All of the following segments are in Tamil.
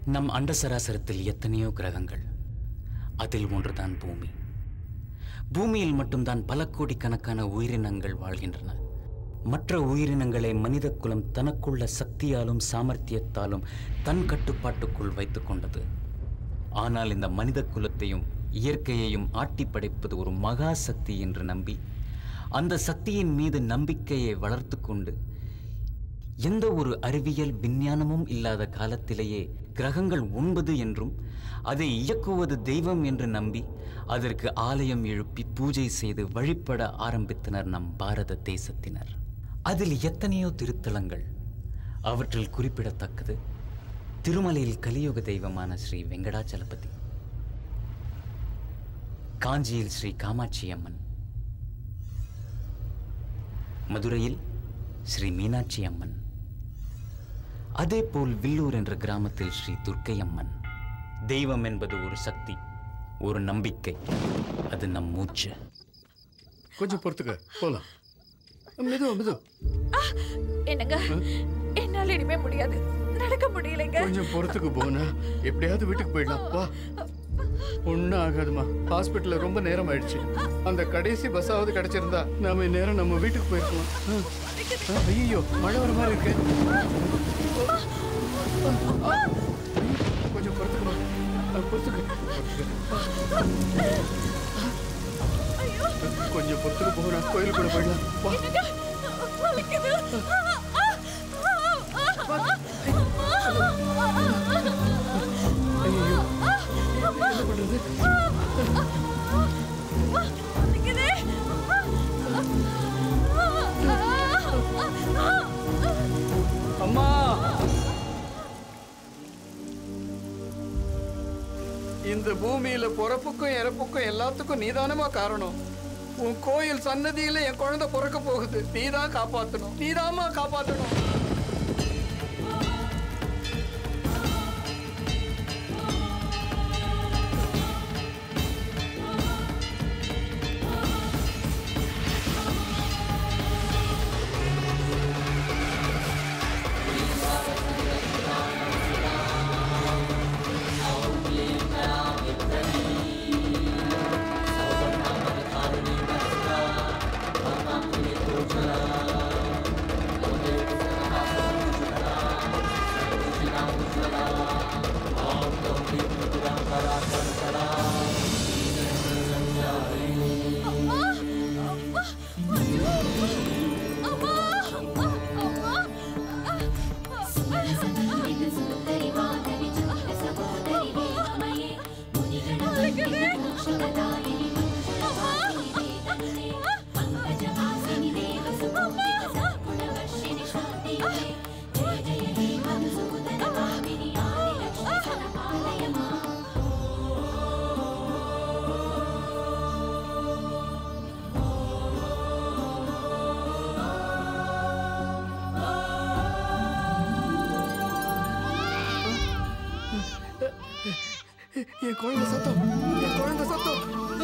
நம் அண்டசராசரத்தில் எத்தனையோ கிரகங்கள் அதில் ஒன்றுதான் பூமி பூமியில் மட்டும்தான் பல கோடிக்கணக்கான உயிரினங்கள் வாழ்கின்றன மற்ற உயிரினங்களை மனித குலம் தனக்குள்ள சக்தியாலும் சாமர்த்தியத்தாலும் தன் கட்டுப்பாட்டுக்குள் வைத்துக் கொண்டது ஆனால் இந்த மனித குலத்தையும் இயற்கையையும் ஆட்டி படைப்பது ஒரு மகா சக்தி என்று நம்பி அந்த சக்தியின் மீது நம்பிக்கையை வளர்த்து கொண்டு எந்த ஒரு அறிவியல் விஞ்ஞானமும் இல்லாத காலத்திலேயே கிரகங்கள் ஒன்பது என்றும் அதை இயக்குவது தெய்வம் என்று நம்பி அதற்கு ஆலயம் எழுப்பி பூஜை செய்து வழிபட ஆரம்பித்தனர் நம் பாரத தேசத்தினர் அதில் எத்தனையோ திருத்தலங்கள் அவற்றில் குறிப்பிடத்தக்கது திருமலையில் கலியுக தெய்வமான ஸ்ரீ வெங்கடாச்சலபதி காஞ்சியில் ஸ்ரீ காமாட்சி அம்மன் மதுரையில் ஸ்ரீ மீனாட்சி அம்மன் அதேபோல் வில்லூர் என்ற கிராமத்தில் ஸ்ரீ துர்க்கை அம்மன் தெய்வம் என்பது ஒரு சக்தி ஒரு நம்பிக்கை அது நம் மூச்சு கொஞ்சம் பொறுத்துக்க போலாம் மெதுவா மெது என்னங்க என்னால இனிமே முடியாது நடக்க முடியலைங்க கொஞ்சம் பொறுத்துக்கு போனா எப்படியாவது வீட்டுக்கு போயிடலாம் வா ஒன்றும் ஆகாதுமா ஹாஸ்பிட்டல்ல ரொம்ப நேரம் ஆயிடுச்சு அந்த கடைசி பஸ்ஸாவது கிடைச்சிருந்தா நாம இந்நேரம் நம்ம வீட்டுக்கு போயிருக்கலாம் ஐயோ மழை வர மாதிரி இருக்கு கொஞ்சம் பொறுத்துக்குமா பொறுத்துக்கு கொஞ்சம் பொறுத்துக்கு போனா கோயிலுக்கு கூட போயிடலாம் வா வலிக்குது. ஐயோ என்ன பண்றது வலிக்குது. அம்மா இந்த பூமியில பிறப்புக்கும் இறப்புக்கும் எல்லாத்துக்கும் நீதானமா காரணம் உன் கோயில் சன்னதியில என் குழந்தை பிறக்க போகுது நீதான் காப்பாத்தணும் நீதாம்மா காப்பாத்தணும் என் குழந்தை சத்தம் என் குழந்தை சத்தம்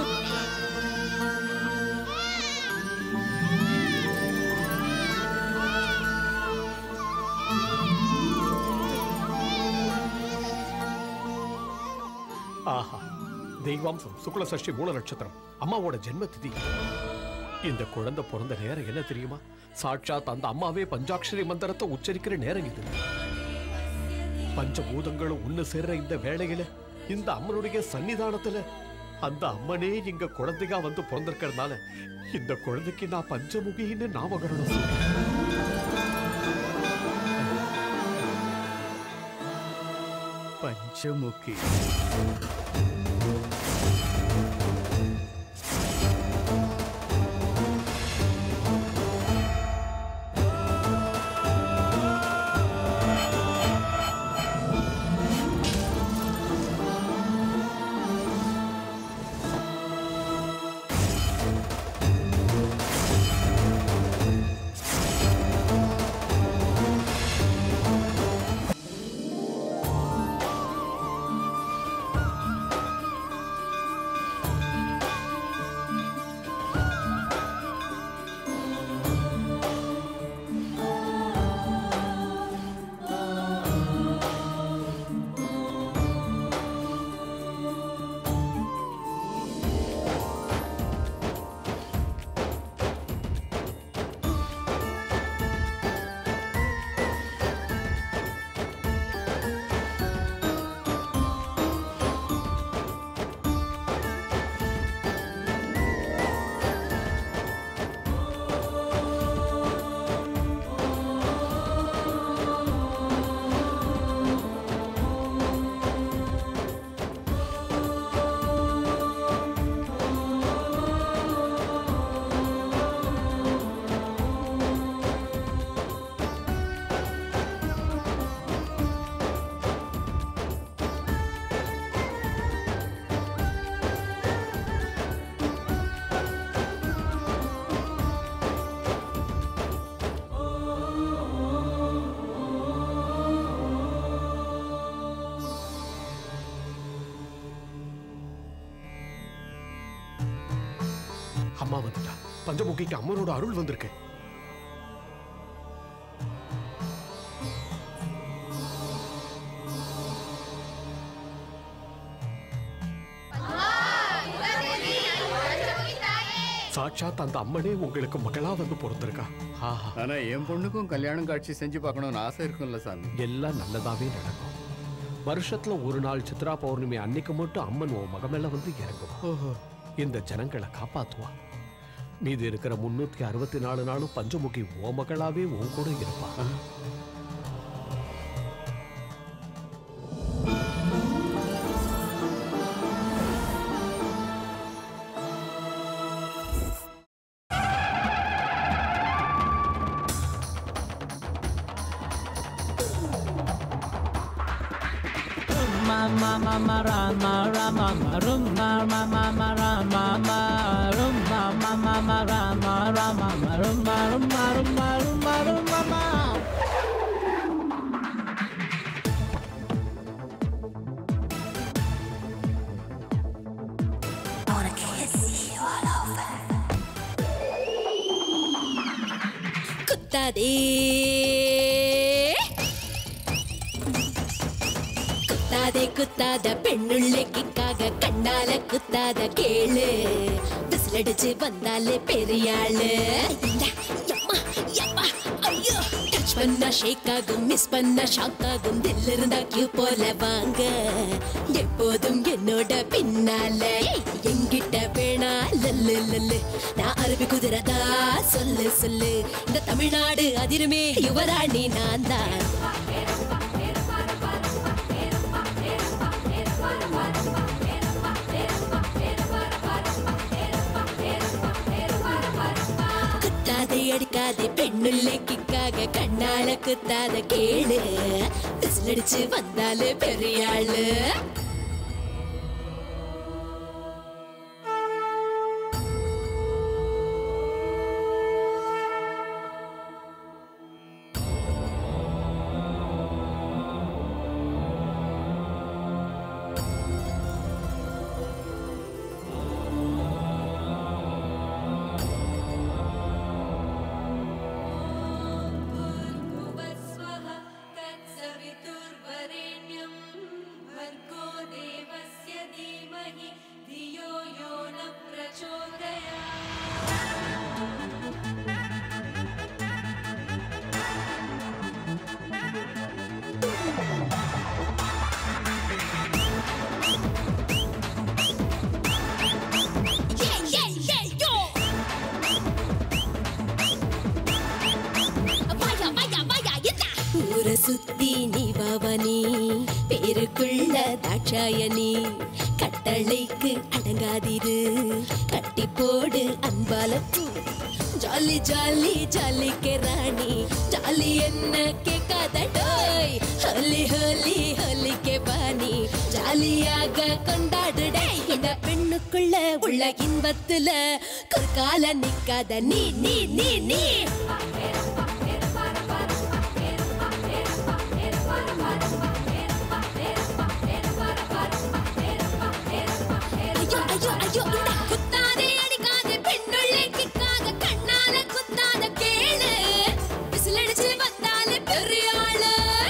ஆஹா தெய்வாம்சம் சுக்ல சஷ்டி மூல நட்சத்திரம் அம்மாவோட ஜென்ம திதி இந்த குழந்தை பிறந்த நேரம் என்ன தெரியுமா சாட்சாத் அந்த அம்மாவே பஞ்சாட்சரி மந்திரத்தை உச்சரிக்கிற நேரம் இது பஞ்சபூதங்களும் ஒண்ணு சேர்ற இந்த வேளையில இந்த அம்மனுடைய சன்னிதானத்துல அந்த அம்மனே இங்க குழந்தையா வந்து பிறந்திருக்கிறதுனால இந்த குழந்தைக்கு நான் பஞ்சமுகின்னு நாமகரணம் சொல்றேன். பஞ்சமுகி அம்மா வந்துட்டா பஞ்சமுகிக்கு அம்மனோட அருள் வந்திருக்கு சாட்சாத் அந்த அம்மனே உங்களுக்கு மகளா வந்து பிறந்திருக்கா ஆஹா ஆனா என் பொண்ணுக்கும் கல்யாணம் காட்சி செஞ்சு பார்க்கணும்னு ஆசை இருக்கும்ல சாமி எல்லாம் நல்லதாவே நடக்கும் வருஷத்துல ஒரு நாள் சித்ரா பௌர்ணமி அன்னைக்கு மட்டும் அம்மன் உன் மகமேல வந்து இறங்குவா ஓஹோ இந்த ஜனங்களை காப்பாத்துவா மீதி இருக்கிற முன்னூத்தி அறுபத்தி நாலு நாளும் பஞ்சமுகி ஓ மகளாவே உன் கூட இருப்பா குத்தாதே குத்தாதே குத்தாத பெண்ணுள்ளைக்காக கண்ணால குத்தாத கேளு விசிலடிச்சு வந்தாலே பெரியாளு இந்தா, யம்மா, யம்மா, ஐயோ டச் பண்ணா ஷேக் ஆகும் மிஸ் பண்ணா ஷாக் ஆகும் தில் இருந்தா கியூ போல வாங்க எப்போதும் என்னோட பின்னால எங்கிட்ட வேணா லல்லு லல்லு நான் அரபி குதிரதா சொல்லு சொல்லு இந்த தமிழ்நாடு அதிருமே யுவராணி நான் தான் குத்தாதே அடிக்காதே பெண்ணுள்ளே கிக்காக கண்ணால குத்தாத கேளு விசிலடிச்சு வந்தாலே பெரியாளு भूर्भुवस्वः तत्सवितुर्वरेण्यं भर्गो देवस्य धीमहि धियो यो न प्रचोदयात् Yeah, yeah, yeah, yo! வாயா, வாயா, வாயா, இந்தா. ஊரை சுத்தி நீ வாவனி பேருக்குள்ள தாட்சாயணி கட்டளைக்கு அடங்காதிரு கட்டி போடு அன்பால தூ ஜாலி ஜாலி ஜாலிக்கு ராணி ஜாலி என்ன கேட்காதடோய் ஹோலி ஹோலி ஹோலிக்கு பாணி ஜாலியாக கொண்டாடுடே இந்த பெண்ணுக்குள்ள உள்ள இன்பத்துல குறுக்கால நிக்காத நீ நீ நீ நீ ஐயோ ஐயோ ஐயோ இந்த குத்தாதே அடிக்காதே பெண்ணுள்ளே கிக்காக கண்ணால குத்தாத கேளு விசிலடிச்சு வந்தாலே பெரிய ஆளு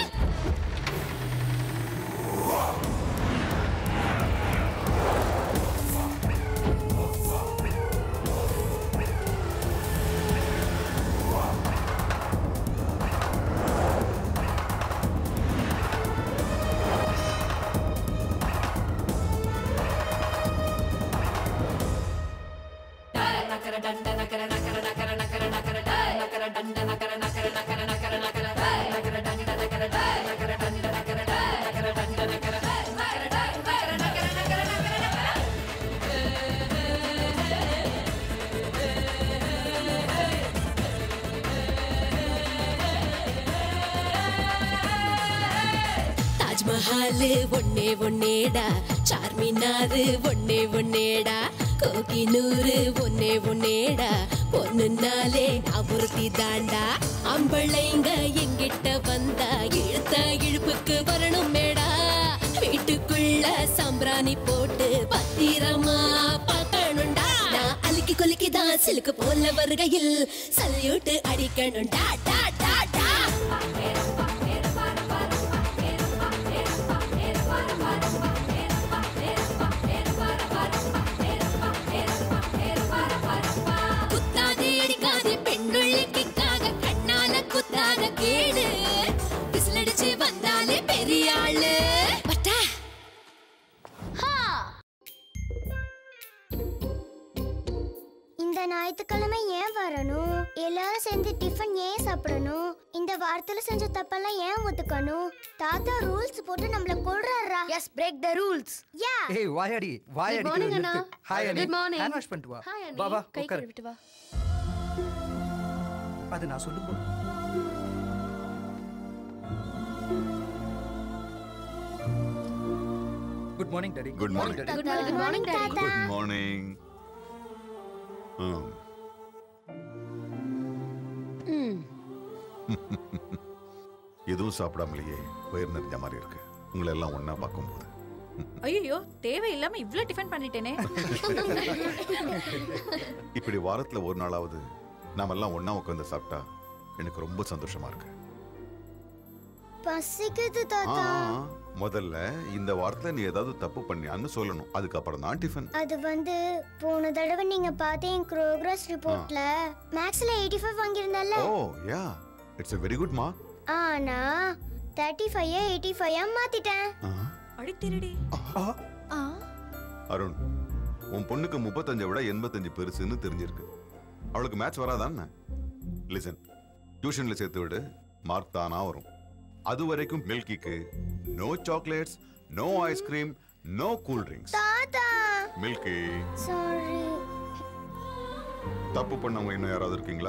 தாஜ்மஹால் ஒன்னே ஒன்னேடா சார்மினார் ஒன்னே ஒன்னேடா கோகினூர் ஒன்னே ஒன்னேடா பொண்ணுனாலே நான் ஒருத்தி தாண்டா அம்பளைங்க எங்கிட்ட வந்தா இழுத்த இழுப்புக்கு வரணும் மேடா வீட்டுக்குள்ள சம்பிராணி போட்டு பத்திரமா பார்க்கணும்டா நான் அழுக்கி குலுக்கிதான் சிலுக்கு போல வருகையில் சல்யூட் அடிக்கணும் டா டா டா டா குத்தாதே அடிக்காதே பெண்களுக்காக கண்ணால குத்தாத கேடு விசிலடிச்சு வந்தாலே பெரிய ஆளு பட்டா இந்த ஞாயிற்றுக்கிழமை ஏன் வரணும் எல்லாரும் சேர்ந்து டிஃபன் ஏன் சாப்பிடணும் இந்த வாரத்துல செஞ்ச தப்பெல்லாம் ஏன் ஒத்துக்கணும் தாத்தா ரூல்ஸ் போட்டு நம்மள கொல்றாரா yes break the rules yeah ஏய் வாயாடி வாயாடி morning, அண்ணா. ஹாய் அண்ணி Good morning. ஹேண்ட் வாஷ் பண்ணிட்டு வா ஹாய் வா வா கை உட்காரு கழுவிட்டு வா அது நான் சொல்லுங்க good morning daddy good morning good morning good morning daddy good morning எதுவும் சாப்பிடாமலேயே வயிறு நிறைஞ்ச மாதிரி இருக்கு உங்களை எல்லாம் ஒண்ணா பார்க்கும்போது ஐயோ தேவையில்லாம இவ்ளோ டிஃபன் பண்ணிட்டேனே இப்படி வாரத்துல ஒரு நாளாவது நாம எல்லாம் ஒண்ணா உட்காந்து சாப்பிட்டா எனக்கு ரொம்ப சந்தோஷமா இருக்கு பசிக்குது ஆ, தாத்தா முதல்ல இந்த வாரத்துல நீ ஏதாவது தப்பு பண்ணியான்னு சொல்லணும் அதுக்கப்புறம் தான் டிஃபன் அது வந்து போன தடவை நீங்க பார்த்த என் ப்ரோக்ரஸ் ரிப்போர்ட்ல மேக்ஸ்ல 85 ஃபைவ் வாங்கியிருந்தல oh yeah it's a very good mark ஆனா தேர்ட்டி ஃபைவ் எயிட்டி ஃபைவ் மாத்திட்டேன் அடி திருடி ஆ அருண் உன் பொண்ணுக்கு முப்பத்தஞ்சை விட எண்பத்தஞ்சு பெருசுன்னு தெரிஞ்சிருக்கு அவளுக்கு மேட்ச் வராதான்னு லிசன் டியூஷன்ல சேர்த்து விடு மார்க் தானா வரும் அது வரைக்கும் மில்கிக்கு no chocolates no ice cream no cool drinks தாத்தா மில்கி சாரி தப்பு பண்ணவங்க இன்னும் யாராவது இருக்கீங்களா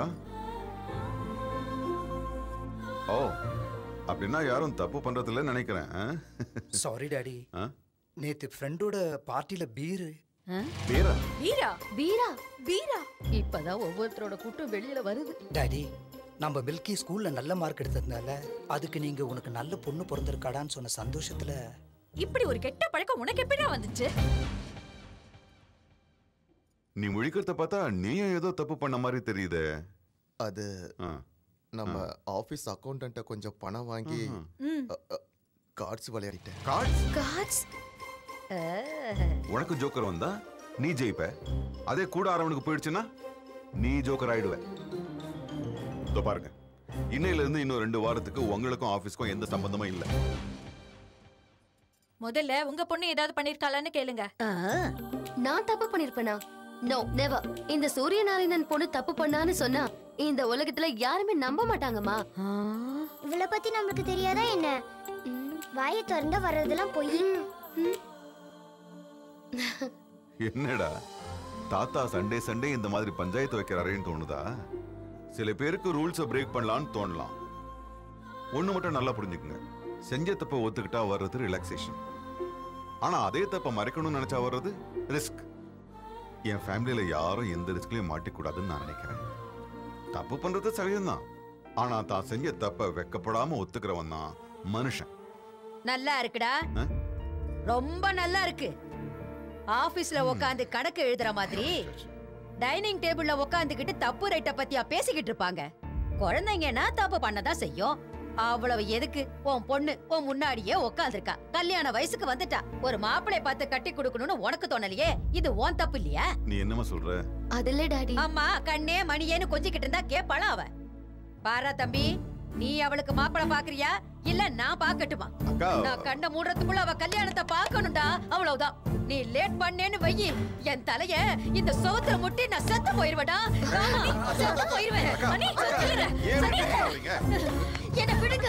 ஓ அப்படின்னா யாரும் தப்பு பண்றதில்ல நினைக்கிறேன் ஆ? சாரி டாடி ஆ? நேத்து ஃப்ரெண்டோட பார்ட்டில பீரு பேரா வீரா வீரா வீரா இப்பதான் ஒவ்வொருத்தரோட கூட்டம் வெளியில வருது டாடி நம்ம மில்கி ஸ்கூல்ல நல்ல மார்க் எடுத்ததுனால அதுக்கு நீங்க உனக்கு நல்ல பொண்ணு பிறந்திருக்காடான்னு சொன்ன சந்தோஷத்துல இப்படி ஒரு கெட்ட பழக்கம் உனக்கு எப்படிடா வந்துச்சு நீ முழிக்கிறத பார்த்தா நீயும் ஏதோ தப்பு பண்ண மாதிரி தெரியுதே அது ஆ. நம்ம ஆபீஸ் அக்கௌண்டன்ட்ட கொஞ்சம் பணம் வாங்கி ம் கார்ட்ஸ் விளையாடிட்டேன் கார்ட்ஸ் காட்ஸ் உனக்கு ஜோக்கர் வந்தா நீ ஜெயிப்ப அதே கூட ஆரவனுக்கு போயிடுச்சுன்னா நீ ஜோக்கர் ஆயிடுவ இதோ பாருங்க இன்னையில இருந்து இன்னும் ரெண்டு வாரத்துக்கு உங்களுக்கும் ஆபீஸ்க்கும் எந்த சம்பந்தமும் இல்ல முதல்ல உங்க பொண்ணு ஏதாவது பண்ணிருக்காளான்னு கேளுங்க நான் தப்பு பண்ணிருப்பேனா நோ நெவர் இந்த சூரியநாராயணன் பொண்ணு தப்பு பண்ணான்னு சொன்னா இந்த உலகத்துல யாருமே நம்ப மாட்டாங்கம்மா இவளை பத்தி நம்மளுக்கு தெரியாதா என்ன வாயை திறந்து வர்றதெல்லாம் பொய் என்னடா தாத்தா சண்டே சண்டே இந்த மாதிரி பஞ்சாயத்து வைக்கிறாரேன்னு தோணுதா சில பேருக்கு ரூல்ஸை பிரேக் பண்ணலாம்னு தோணலாம் ஒண்ணு மட்டும் நல்லா புரிஞ்சுக்குங்க செஞ்ச தப்பை ஒத்துக்கிட்டா வர்றது ரிலாக்ஸேஷன் ஆனா அதே தப்பை மறைக்கணும்னு நினைச்சா வர்றது ரிஸ்க் என் ஃபேமிலியில யாரும் எந்த ரிஸ்க்லயும் மாட்டிக்கூடாதுன்னு நான் நினைக்கிறேன் தப்பு பண்றது சகஜம்தான் ஆனா தான் செஞ்ச தப்பை வெக்கப்படாம ஒத்துக்கிறவன் தான் மனுஷன் நல்லா இருக்குடா ஆ? ரொம்ப நல்லா இருக்கு ஆபீஸ்ல உட்காந்து கணக்கு எழுதுற மாதிரி டைனிங் டேபிள்ல உட்காந்துக்கிட்டு தப்பு ரைட்ட பத்தியா பேசிக்கிட்டு இருப்பாங்க குழந்தைங்கன்னா தப்பு பண்ணதான் செய்யும் அவ்வளவு எதுக்கு உன் பொண்ணு உன் முன்னாடியே உட்காந்துருக்கா கல்யாண வயசுக்கு வந்துட்டா ஒரு மாப்பிளை பார்த்து கட்டி கொடுக்கணும்னு உனக்கு தோணலையே இது உன் தப்பு இல்லையா நீ என்னமா சொல்ற அதுல டாடி அம்மா கண்ணே மணியேன்னு கொஞ்சிக்கிட்டு இருந்தா கேப்பாளா அவ பாரா தம்பி நீ அவளுக்கு மாப்பிளை பாக்குறியா இல்ல நான் பாக்கட்டுமா அக்கா நான் கண்ண மூடுறதுக்குள்ள அவ கல்யாணத்தை பார்க்கணும்டா அவ்வளவுதான் நீ லேட் பண்ணேன்னு வையி என் தலைய இந்த சோத்துல முட்டி நான் செத்து போயிருவேடா ஆமா, செத்து போயிருவேன் அனி, சொல்லிடுறேன். ஏன் அனி, இப்படி பண்றீங்க? என்னை விடுங்க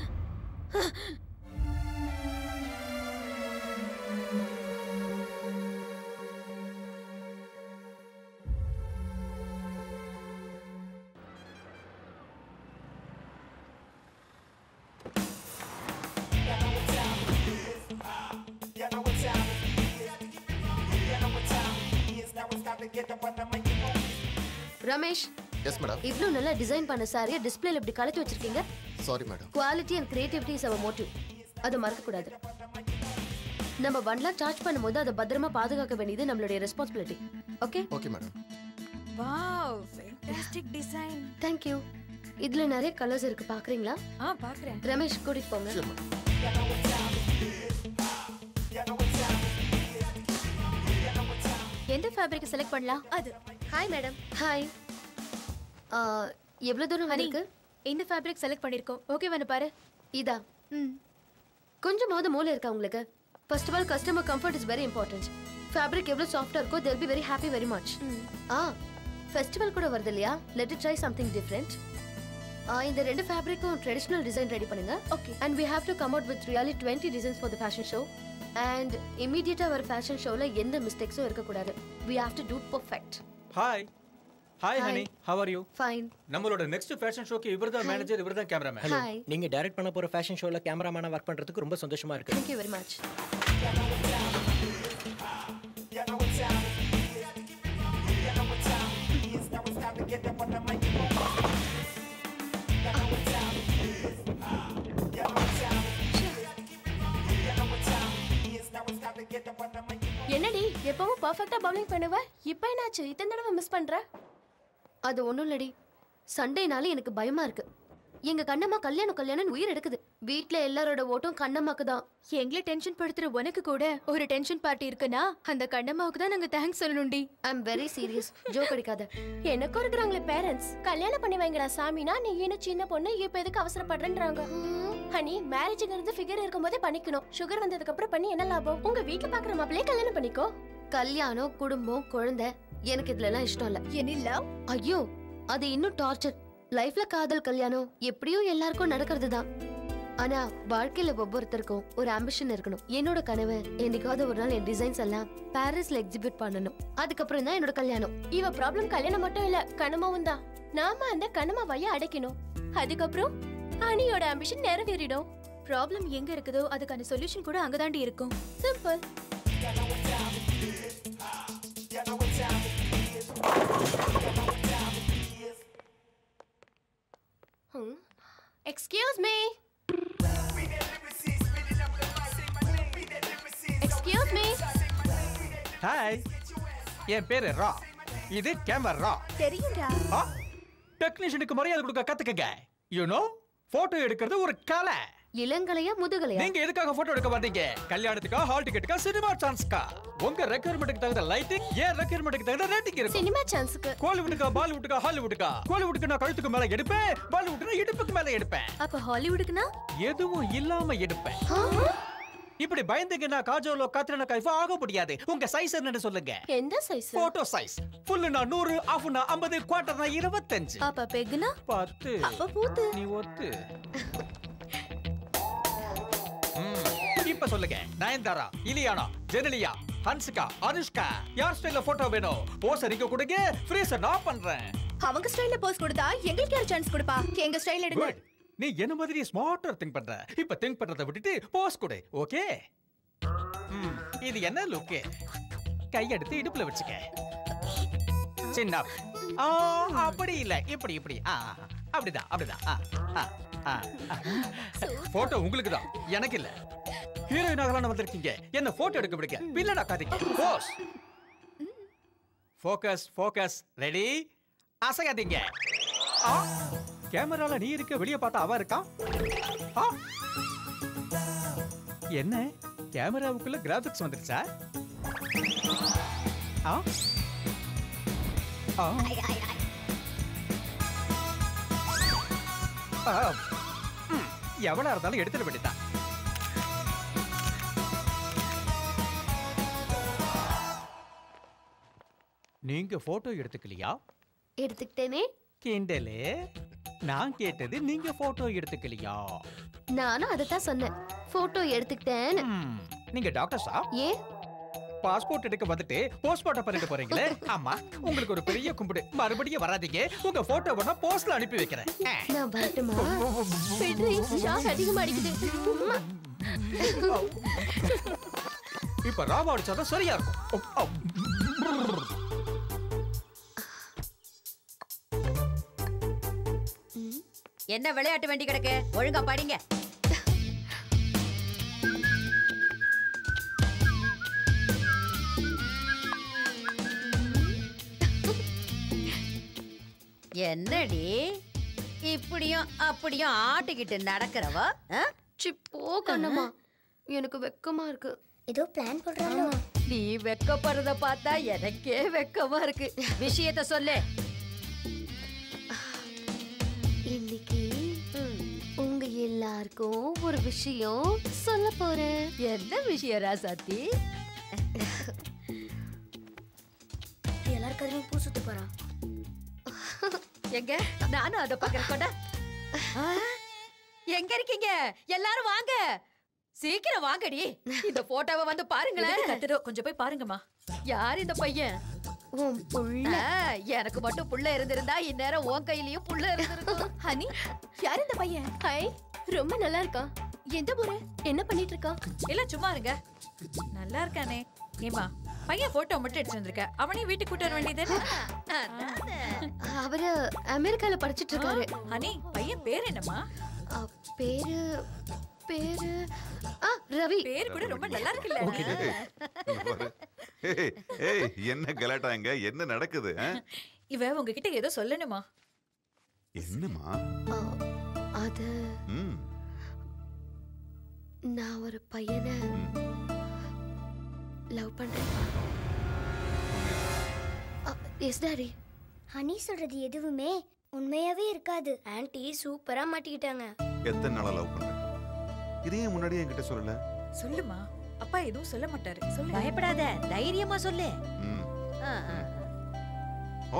ரமேஷ் எஸ் மேடம் இவ்ளோ நல்லா டிசைன் பண்ண சாரியை டிஸ்பிளேல இப்படி கலட்டி வச்சிருக்கீங்க sorry madam quality and creativity is our motive அதை மறக்க கூடாது நம்ம ஒன் லேக் சார்ஜ் பண்ணும்போது அதை பத்திரமா பாதுகாக்க வேண்டியது நம்மளுடைய responsibility okay okay madam wow fantastic design thank you இதுல நிறைய கலர்ஸ் இருக்கு பாக்குறீங்களா ஆ பாக்குறேன் ரமேஷ் கூட்டிட்டு போங்க எந்த ஃபேப்ரிக் செலக்ட் பண்ணலாம் அது ஹாய் மேடம் ஹாய் எவ்வளவு தூரம் ஹனி இருக்கு இந்த ஃபேப்ரிக் செலக்ட் பண்ணிருக்கோம் ஓகே வேணும் பாரு இதா கொஞ்சமாவது மூளை இருக்கா உங்களுக்கு first of all customer comfort is very important fabric எவ்வளவு சாஃப்டா இருக்கோ they'll be very happy very much ஆ ஃபெஸ்டிவல் கூட வருது இல்லையா லெட் ட்ரை சம்திங் டிஃப்ரெண்ட் இந்த ரெண்டு ஃபேப்ரிக்கும் ட்ரெடிஷனல் டிசைன் ரெடி பண்ணுங்க okay and we have to come out with really 20 designs for the fashion show and இமீடியட்டா வர ஃபேஷன் ஷோல எந்த மிஸ்டேக்ஸும் இருக்கக்கூடாது we have to do perfect hi hi Hi. Honey how are you fine நம்மளோட நெக்ஸ்ட் ஃபேஷன் ஷோக்கு இவர்தான் மேனேஜர் இவர்தான் கேமராமேன் Hi. நீங்க டைரக்ட் பண்ண போற ஃபேஷன் ஷோல கேமராமேனா ஒர்க் பண்றதுக்கு ரொம்ப சந்தோஷமா இருக்கு thank you very much என்னடி எப்பவும் பர்ஃபெக்ட்டா பவுலிங் பண்ணுவ இப்போ என்னாச்சு இத்தனை தடவை மிஸ் பண்ற அது ஒண்ணும் இல்லடி சண்டேனால எனக்கு பயமா இருக்கு எங்க கண்ணம்மா கல்யாணம் கல்யாணம் உயிர் எடுக்குது வீட்ல எல்லாரோட ஓட்டும் கண்ணம்மாக்கு தான் எங்களை டென்ஷன் படுத்துற உனக்கு கூட ஒரு டென்ஷன் பார்ட்டி இருக்குன்னா அந்த கண்ணம்மாவுக்கு தான் நாங்க தேங்க்ஸ் சொல்லணும்டி I am very serious joke அடிக்காத எனக்கும் இருக்கிறாங்களே பேரண்ட்ஸ் கல்யாணம் பண்ணி வைங்கடா சாமினா நீ இன்னும் சின்ன பொண்ணு இப்ப எதுக்கு அவசரப்படுறேன்றாங்க ஹனி மேரேஜ்ங்கிறது ஃபிகர் இருக்கும்போதே பண்ணிக்கணும் சுகர் வந்ததுக்கு அப்புறம் பண்ணி என்ன லாபம் உங்க வீட்ல பாக்குற மாப்பிளையே கல்யாணம் பண்ணிக்கோ கல்யாணம் குடும்பம் குழந்தை எனக்கு இதுல எல்லாம் இஷ்டம் இல்ல என்ன ஐயோ அது இன்னும் டார்ச்சர் லைஃப்ல காதல் கல்யாணம் எப்படியும் எல்லாருக்கும் நடக்கிறது தான் ஆனா வாழ்க்கையில ஒவ்வொருத்தருக்கும் ஒரு ஆம்பிஷன் இருக்கணும் என்னோட கனவு என்னைக்காவது ஒரு நாள் என் டிசைன்ஸ் எல்லாம் பாரிஸ்ல எக்ஸிபிட் பண்ணணும் அதுக்கப்புறம் தான் என்னோட கல்யாணம் இவ ப்ராப்ளம் கல்யாணம் மட்டும் இல்ல கனமாவும் தான் நாம அந்த கனமாவைய அடைக்கணும் அதுக்கப்புறம் ஹனியோட ஆம்பிஷன் நிறைவேறிடும் ப்ராப்ளம் எங்க இருக்குதோ அதுக்கான சொல்யூஷன் கூட அங்கதாண்டி இருக்கும் simple excuse me excuse me hi என் பேரு ரா இது கேமரா தெரியும்டா டெக்னீஷியனுக்கு மரியாதை கொடுக்க கத்துக்கங்க யூ நோ போட்டோ எடுக்கிறது ஒரு கலை இளங்கலையா முதுகலையா நீங்க எதுக்காக போட்டோ எடுக்க மாட்டீங்க கல்யாணத்துக்கா ஹால் டிக்கெட்டுக்கா சினிமா சான்ஸ்க்கா உங்க ரெக்யர்மெண்ட்டுக்கு தகுந்த லைட்டிங் ஏன் ரெக்யர்மெண்ட்டுக்கு தகுந்த ரேட்டிங் இருக்கும் சினிமா சான்ஸ்க்கு கோலிவுட்டுக்கா பாலிவுட்டுக்கா ஹாலிவுட்டுக்கா கோலிவுட்டுக்கு நான் கழுத்துக்கு மேல எடுப்பேன் பாலிவுட்டுக்கு இடுப்புக்கு மேல எடுப்பேன் அப்ப ஹாலிவுட்டுக்குனா எதுவும் இல்லாம எடுப்பேன் இப்படி பயந்துங்கன்னா காஜோலோ காத்ரினா கைஃபோ ஆக முடியாது உங்க சைஸ் என்னன்னு சொல்லுங்க எந்த சைஸ் போட்டோ சைஸ் ஃபுல்லுனா நூறு ஆஃப்னா ஐம்பது குவார்டர்னா இருபத்தஞ்சு அப்ப பெக்குனா பத்து அப்ப பூத்து நீ ஒத்து ம், இப்ப சொல்லுங்க நயன்தாரா இலியானா ஜெனலியா ஹன்சிகா அனுஷ்கா யார் ஸ்டைல்ல போட்டோ வேணும் போஸ் அடிக்க கொடுங்க ஃப்ரீசர் நான் பண்றேன் அவங்க ஸ்டைல்ல போஸ் கொடுத்தா எங்களுக்கு யார் சான்ஸ் கொடுப்பா எங்க ஸ்டைல் எடுங்க Good. நீ என்ன மாதிரி ஸ்மார்ட்டா திங்க் பண்ற இப்ப திங்க் பண்றதை விட்டுட்டு போஸ் கொடு ஓகே இது என்ன லுக்கு கையெடுத்து இடுப்புல வச்சுக்க சின்ன ஆ அப்படி இல்ல இப்படி இப்படி ஆ அப்படிதான் அப்படிதான் ஆ ஆ ஆ போட்டோ உங்களுக்கு தான் எனக்கு இல்ல ஹீரோயின் ஆகலாம் வந்திருக்கீங்க என்ன போட்டோ எடுக்க பிடிக்க வில்லனா காதிங்க போஸ் ஃபோக்கஸ் ஃபோக்கஸ் ரெடி அசையாதீங்க ஆ கேமரால நீ இருக்க வெளிய பார்த்தா அவ இருக்கா ஆ என்ன கேமராவுக்குள்ள கிராபிக்ஸ் வந்துருச்சா ஆ ஆ ஆ. ம், எவ்வளவு இருந்தாலும் எடுத்துட வேண்டியதான் நீங்க போட்டோ எடுத்துக்கலையா எடுத்துக்கிட்டேனே கிண்டலு நான் கேட்டது நீங்க போட்டோ எடுத்துக்கலையா நானும் அதை தான் சொன்னேன் போட்டோ எடுத்துக்கிட்டேன்னு நீங்க டாக்டர்ஸா ஏன் பாஸ்போர்ட் எடுக்க வந்துட்டு போஸ்ட்மார்ட்டம் பண்ணிட்டு போறீங்களே ஆமா உங்களுக்கு ஒரு பெரிய கும்பிடு மறுபடியும் வராதீங்க உங்க போட்டோ வேணா போஸ்ட்ல அனுப்பி வைக்கிறேன் ஆ. நான் வரட்டுமா பெட்ரி ஷாக் அதிகமா அடிக்குது உம்மா. இப்ப ராவா அடிச்சாதான் சரியா இருக்கும் ஓ, ஓ. என்ன விளையாட்டு வேண்டி கிடக்கு ஒழுங்கா படிங்க என்னடி இப்படியும் அப்படியும் ஆட்டிக்கிட்டு நடக்கிறவ ஆ? சி போ கண்ணம்மா எனக்கு வெக்கமா இருக்கு ஏதோ பிளான் போடுறாளோ நீ வெக்கப்படுறத பார்த்தா எனக்கே வெக்கமா இருக்கு விஷயத்த சொல்லு இன்னைக்கு உங்க எல்லாருக்கும் ஒரு விஷயம் சொல்ல போறேன் என்ன விஷயம் ராசாத்தி எல்லாரும் கதையும் பூ சுத்த போறான் எங்க நானும் அத பக்கம் கொண்ட எங்க இருக்கீங்க எல்லாரும் வாங்க சீக்கிரம் வாங்கடி இந்த போட்டோவை வந்து பாருங்களேன் கத்துறோ கொஞ்சம் போய் பாருங்கம்மா யார் இந்த பையன் உன் புள்ள ஆ, எனக்கு மட்டும் புள்ள இருந்திருந்தா இந்நேரம் உன் கையிலயும் புள்ள இருந்திருக்கும் ஹனி யார் இந்த பையன் ஹாய் ரொம்ப நல்லா இருக்கா எந்த ஊரு என்ன பண்ணிட்டு இருக்கா எல்லாம் சும்மா இருங்க நல்லா இருக்கானே ஏமா பையன் போட்டோ மட்டும் எடுத்து வந்திருக்க அவனையும் வீட்டுக்கு கூட்டு வர வேண்டியது அவரு அமெரிக்கால படிச்சிட்டு இருக்காரு ஹனி பையன் பேர் என்னம்மா அ, பேரு பேரு ஆ ரவி பேர் கூட ரொம்ப நல்லா இருக்குல்ல ஏய், ஏய் என்ன கலாட்டாங்க என்ன நடக்குது ஆ? இவ உங்ககிட்ட ஏதோ சொல்லணுமா என்னம்மா அது ம் நான் ஒரு பையனை லவ் பண்றேன் எஸ் டாடி ஹனி சொல்றது எதுவுமே உண்மையாவே இருக்காது ஆன்ட்டி சூப்பரா மாட்டிக்கிட்டாங்க எத்தனை நாளா லவ் பண்ற இதையே முன்னாடியே என்கிட்ட சொல்லல சொல்லுமா அப்பா எதுவும் சொல்ல மாட்டாரு சொல்லு பயப்படாத தைரியமா சொல்லு ம் ஆ, ஆ. ஓ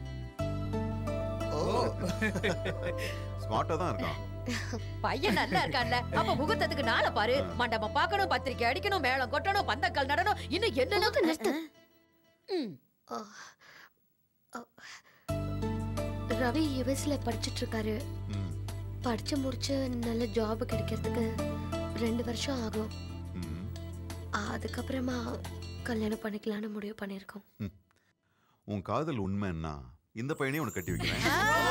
ஓ ஸ்மார்ட்டா தான் இருக்கான் பையன் நல்லா இருக்கான்ல அப்ப முகூர்த்தத்துக்கு நாளை பாரு மண்டபம் பார்க்கணும் பத்திரிக்கை அடிக்கணும் மேளம் கொட்டணும் பந்தக்கால் நடணும் இன்னும் என்னென்ன நிறுத்து. ம். ஆ, ஆ, ரவி யுஎஸ்ல படிச்சிட்டு இருக்காரு ம் படிச்சு முடிச்சு நல்ல ஜாப் கிடைக்கிறதுக்கு ரெண்டு வருஷம் ஆகும் ம் அதுக்கப்புறமா கல்யாணம் பண்ணிக்கலாம்னு முடிவு பண்ணியிருக்கோம் உன் காதல் உண்மைன்னா இந்த பையனையும் உனக்கு கட்டி வைக்கிறேன்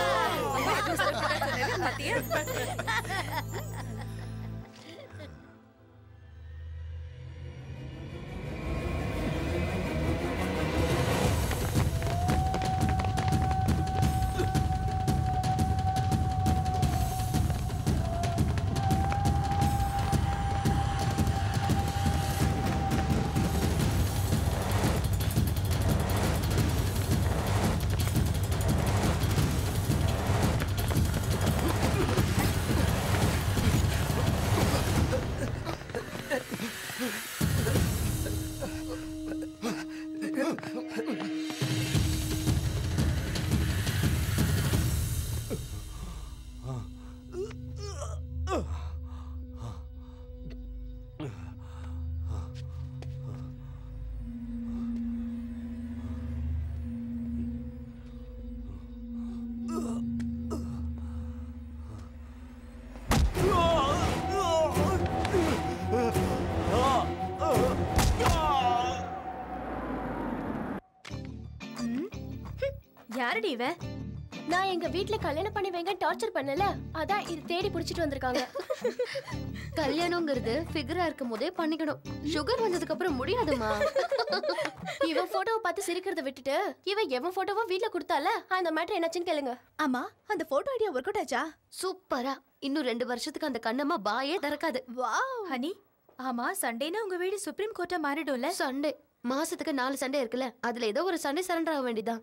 யாரடி இவ நான் எங்க வீட்ல கல்யாணம் பண்ணி வைங்க டார்ச்சர் பண்ணல அதான் இது தேடி புடிச்சிட்டு வந்திருக்காங்க கல்யாணங்கிறது ஃபிகரா இருக்கும் போதே பண்ணிக்கணும் சுகர் வந்ததுக்கு அப்புறம் முடியாதுமா இவன் போட்டோவை பார்த்து சிரிக்கிறத விட்டுட்டு இவன் எவன் போட்டோவோ வீட்ல கொடுத்தால அந்த மேட்டர் என்னாச்சுன்னு கேளுங்க ஆமா அந்த போட்டோ ஐடியா ஒர்க் அவுட் ஆச்சா சூப்பரா இன்னும் ரெண்டு வருஷத்துக்கு அந்த கண்ணம்மா பாயே திறக்காது வாவ் ஹனி ஆமா சண்டேனா உங்க வீடு சுப்ரீம் கோர்ட்டா மாறிடும்ல சண்டே மாசத்துக்கு நாலு சண்டே இருக்குல்ல அதுல ஏதோ ஒரு சண்டே சரண்டர் ஆக வேண்டியதான்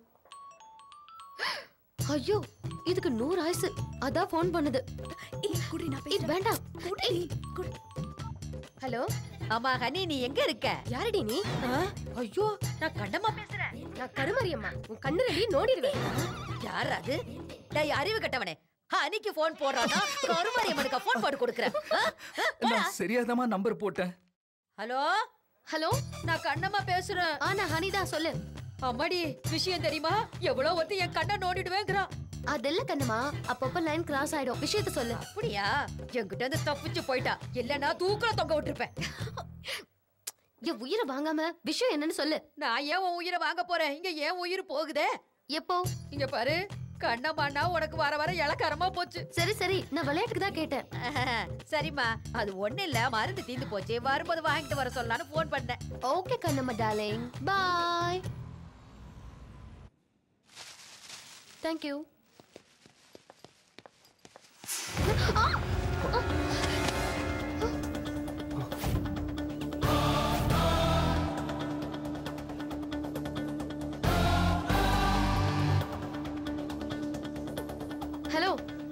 ஐயோ இதுக்கு நூறு ஆயுசு அதான் ஃபோன் பண்ணுது ஏய், வேண்டாம் ஹலோ ஆமா ஹனி நீ எங்க இருக்க யாரடி நீ ஐயோ நான் கண்டமா பேசுறேன் நான் கருமரியம்மா உன் கண்ணு ரெடி நோடிடுவேன் யார் அது டேய் அறிவு கட்டவனே ஹனிக்கு போன் போடுறானா கருமாரியம்மனுக்கு போன் போட்டு கொடுக்குறேன் ஆ? ஆ, போடா. நான் சரியாதமா நம்பர் போட்டேன் ஹலோ ஹலோ நான் கண்ணம்மா பேசுறேன் ஆ நான் ஹனிதா சொல்லு அம்மாடி விஷயம் தெரியுமா எவ்வளவு ஒருத்தி என் கண்ணை நோண்டிடுவேங்கிறான் அது கண்ணம்மா அப்பப்ப லைன் கிராஸ் ஆயிடும் விஷயத்த சொல்லு அப்படியா என்கிட்ட இருந்து தப்பிச்சு போயிட்டா இல்லனா தூக்குல தொங்க விட்டுருப்பேன் என் உயிரை வாங்காம விஷயம் என்னன்னு சொல்லு நான் ஏன் உன் உயிரை வாங்க போறேன் இங்க ஏன் உயிர் போகுதே எப்போ இங்க பாரு கண்ணம்மாண்ணா உனக்கு வர வர இலக்கரமா போச்சு சரி சரி நான் விளையாட்டுக்கு தான் கேட்டேன் சரிம்மா அது ஒண்ணு இல்ல மருந்து தீந்து போச்சு வரும்போது வாங்கிட்டு வர சொல்லலாம்னு போன் பண்ணேன் okay Kannamma darling bye thank you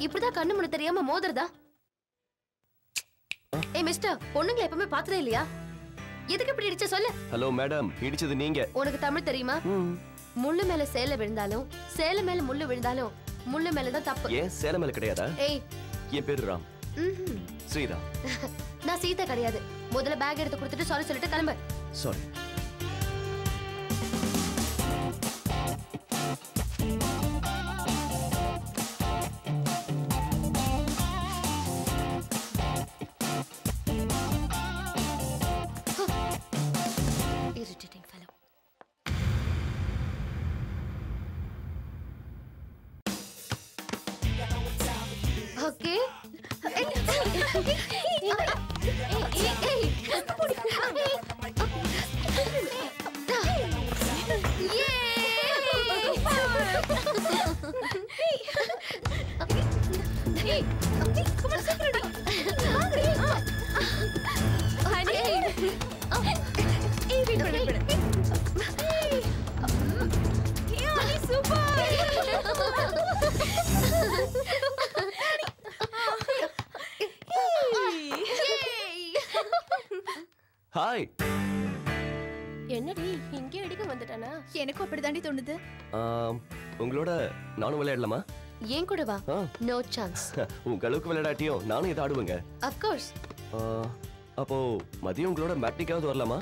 இப்படிதான் கண்ணு முன்ன தெரியாம மோதுறதா ஏய் மிஸ்டர் பொண்ணுங்களை எப்பவுமே பார்த்ததே இல்லையா எதுக்கு இப்படி இடிச்ச சொல்லு ஹலோ மேடம் இடிச்சது நீங்க உனக்கு தமிழ் தெரியுமா முள்ளு மேல சேலை விழுந்தாலும் சேலை மேல முள்ளு விழுந்தாலும் முள்ளு மேலதான் தப்பு ஏன் சேலம் மேல கிடையாதா ஏய் என் பேரு ராம் ம்ஹும். ஸ்ரீராம் நான் சீதா கிடையாது முதல்ல பேக் எடுத்து கொடுத்துட்டு சாரி சொல்லிட்டு கிளம்பு sorry irritating fellow okay hi என்னடி இங்கே இடிக்க வந்துட்டானா எனக்கும் அப்படிதாண்டி தோணுது உங்களோட நானும் விளையாடலாமா ஏன் கூட வா ஆ. நோ சான்ஸ் உங்க அளவுக்கு விளையாடாட்டியும் நானும் இதை ஆடுவேங்க of course ஆ, அப்போ மதியம் உங்களோட மேட்னிக்காவது வரலாமா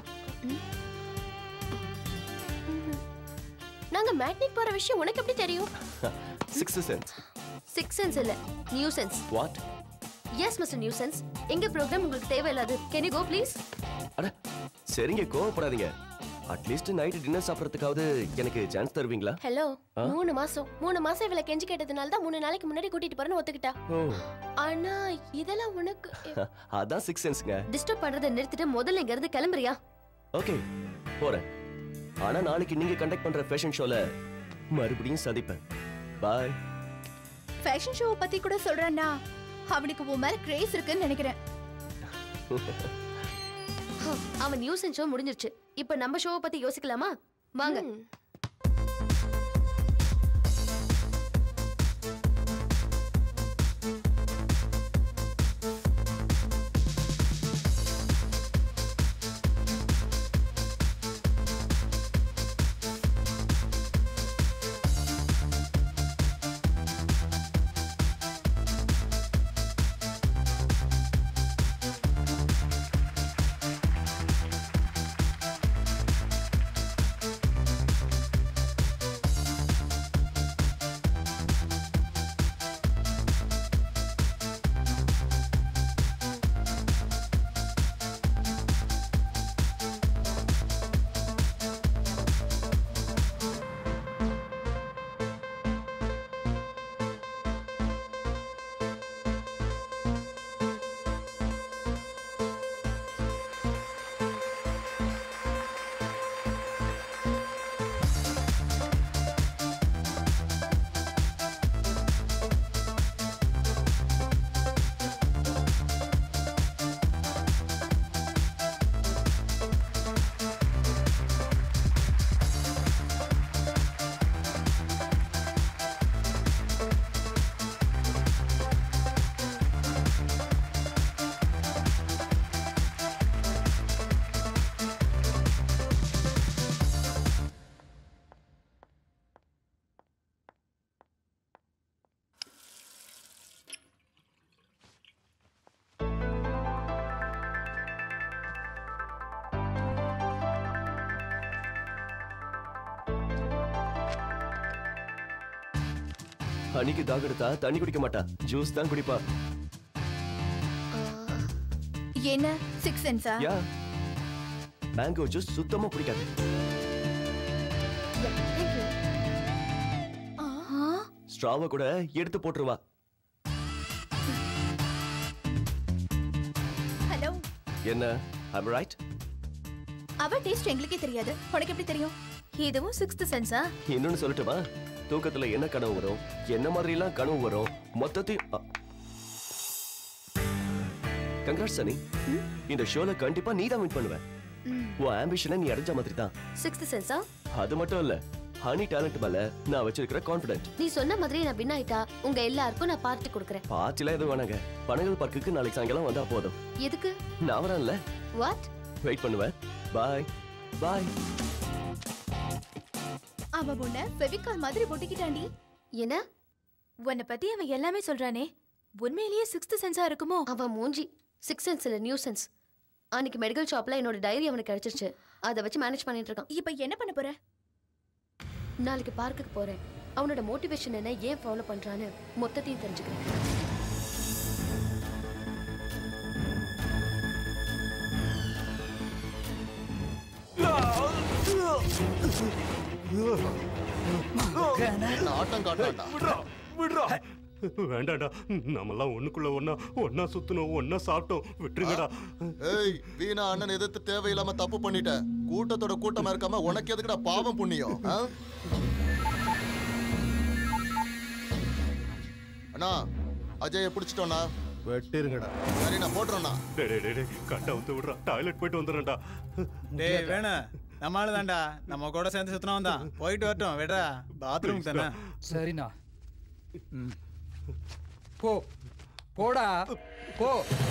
நாங்க மேட்னிக் போற விஷயம் உனக்கு எப்படி தெரியும் சிக்ஸ் சென்ஸ் சிக்ஸ் சென்ஸ் இல்ல new sense what yes mister new sense எங்க ப்ரோக்ராம் உங்களுக்கு தேவையில்லாது கேன் யூ கோ ப்ளீஸ் அட சரிங்க கோவப்படாதீங்க அட்லீஸ்ட் நைட் டின்னர் சாப்பிட்றதுக்காவது எனக்கு சான்ஸ் தருவீங்களா ஹலோ ஆ? மூணு மாசம் மூணு மாசம் இவளை கெஞ்சி கேட்டதுனால தான் மூணு நாளைக்கு முன்னாடி கூட்டிட்டு போறேன்னு ஒத்துக்கிட்டா ஓ ஆனா இதெல்லாம் உனக்கு அதான் சிக்ஸ் சென்ஸ்ங்க டிஸ்டர்ப் பண்றதை நிறுத்திட்டு முதல்ல இங்க இருந்து கிளம்புறியா ஓகே போறேன் ஆனா நாளைக்கு நீங்க கண்டக்ட் பண்ற ஃபேஷன் ஷோல மறுபடியும் சந்திப்பேன் பாய் ஃபேஷன் ஷோ பத்தி கூட சொல்றானா அவனுக்கு உன் மேல கிரேஸ் இருக்குன்னு நினைக்கிறேன் அவன் நியூ சென்ஸ் ஷோ முடிஞ்சிருச்சு இப்போ நம்ம ஷோவை பத்தி யோசிக்கலாமா வாங்க அன்னைக்கு தாக எடுத்தா தண்ணி குடிக்க மாட்டா ஜூஸ் தான் குடிப்பா என்ன சிக்ஸ் சென்ஸா யா மேங்கோ ஜூஸ் சுத்தமா பிடிக்காது ஸ்ட்ராவை கூட எடுத்து போட்டுருவா ஹலோ என்ன ஐம் ரைட் அவ டேஸ்ட் எங்களுக்கே தெரியாது உனக்கு எப்படி தெரியும் இதுவும் சிக்ஸ்த் சென்ஸா இன்னொன்னு சொல்லட்டுமா தூக்கத்துல என்ன கனவு வரும் என்ன மாதிரி எல்லாம் கனவு வரும் மொத்தத்தையும் கங்க்ராட்ஸ் சனி இந்த ஷோல கண்டிப்பா நீ தான் வின் பண்ணுவ உன் ஆம்பிஷனை நீ அடைஞ்ச மாதிரி தான் சிக்ஸ்த் சென்ஸா அது மட்டும் இல்ல ஹனி டேலண்ட் மேல நான் வச்சிருக்கிற கான்ஃபிடென்ட் நீ சொன்ன மாதிரி நான் வின் ஆயிட்டா உங்க எல்லாருக்கும் நான் பார்ட்டி கொடுக்குறேன் பார்ட்டிலாம் எதுவும் வேணாங்க பனகல் பார்க்குக்கு நாளைக்கு சாயங்காலம் வந்தா போதும் எதுக்கு நான் வரேன்ல வாட் வெயிட் பண்ணுவேன் பாய் பாய் அவ உன்னை ஃபெவிகால் மாதிரி ஒட்டிக்கிட்டாண்டி என்ன உன்னை பத்தி அவன் எல்லாமே சொல்றானே உண்மையிலேயே சிக்ஸ்த் சென்ஸா இருக்குமோ அவன் மூஞ்சி சிக்ஸ் சென்ஸ் இல்ல நியூ சென்ஸ் அன்னைக்கு மெடிக்கல் ஷாப்ல என்னோட டைரி அவனுக்கு கிடைச்சிருச்சு அதை வச்சு மேனேஜ் பண்ணிட்டு இருக்கான் இப்போ என்ன பண்ண போற நாளைக்கு பார்க்குக்கு போறேன் அவனோட மோட்டிவேஷன் என்ன ஏன் ஃபாலோ பண்றான்னு மொத்தத்தையும் தெரிஞ்சுக்கிறேன் ஆட்டம் காட்டாண்டா விடுறா விடுறா வேண்டாடா நம்மெல்லாம் ஒண்ணுக்குள்ள ஒண்ணா ஒண்ணா சுத்தணும் ஒண்ணா சாப்பிட்டோம் விட்டுருங்கடா ஏய் வீணா அண்ணன் எதிர்த்து தேவையில்லாம தப்பு பண்ணிட்ட கூட்டத்தோட கூட்டமா இருக்காம உனக்கு எதுக்குடா பாவம் புண்ணியம் ஆ? அண்ணா அஜய பிடிச்சிட்டோண்ணா வெட்டிருங்கடா சரி நான் போட்டுறோண்ணா டேய் டேய், டேய் டேய் கட்டா வந்து விடுறா டாய்லெட் போயிட்டு வந்துடுறேன்டா டேய் வேணா நம்ம ஆளு தான்டா நம்ம கூட சேர்ந்து சுத்தினவன் தான் போயிட்டு வரட்டும் விடா பாத்ரூம் தானே சரிண்ணா போ போடா போ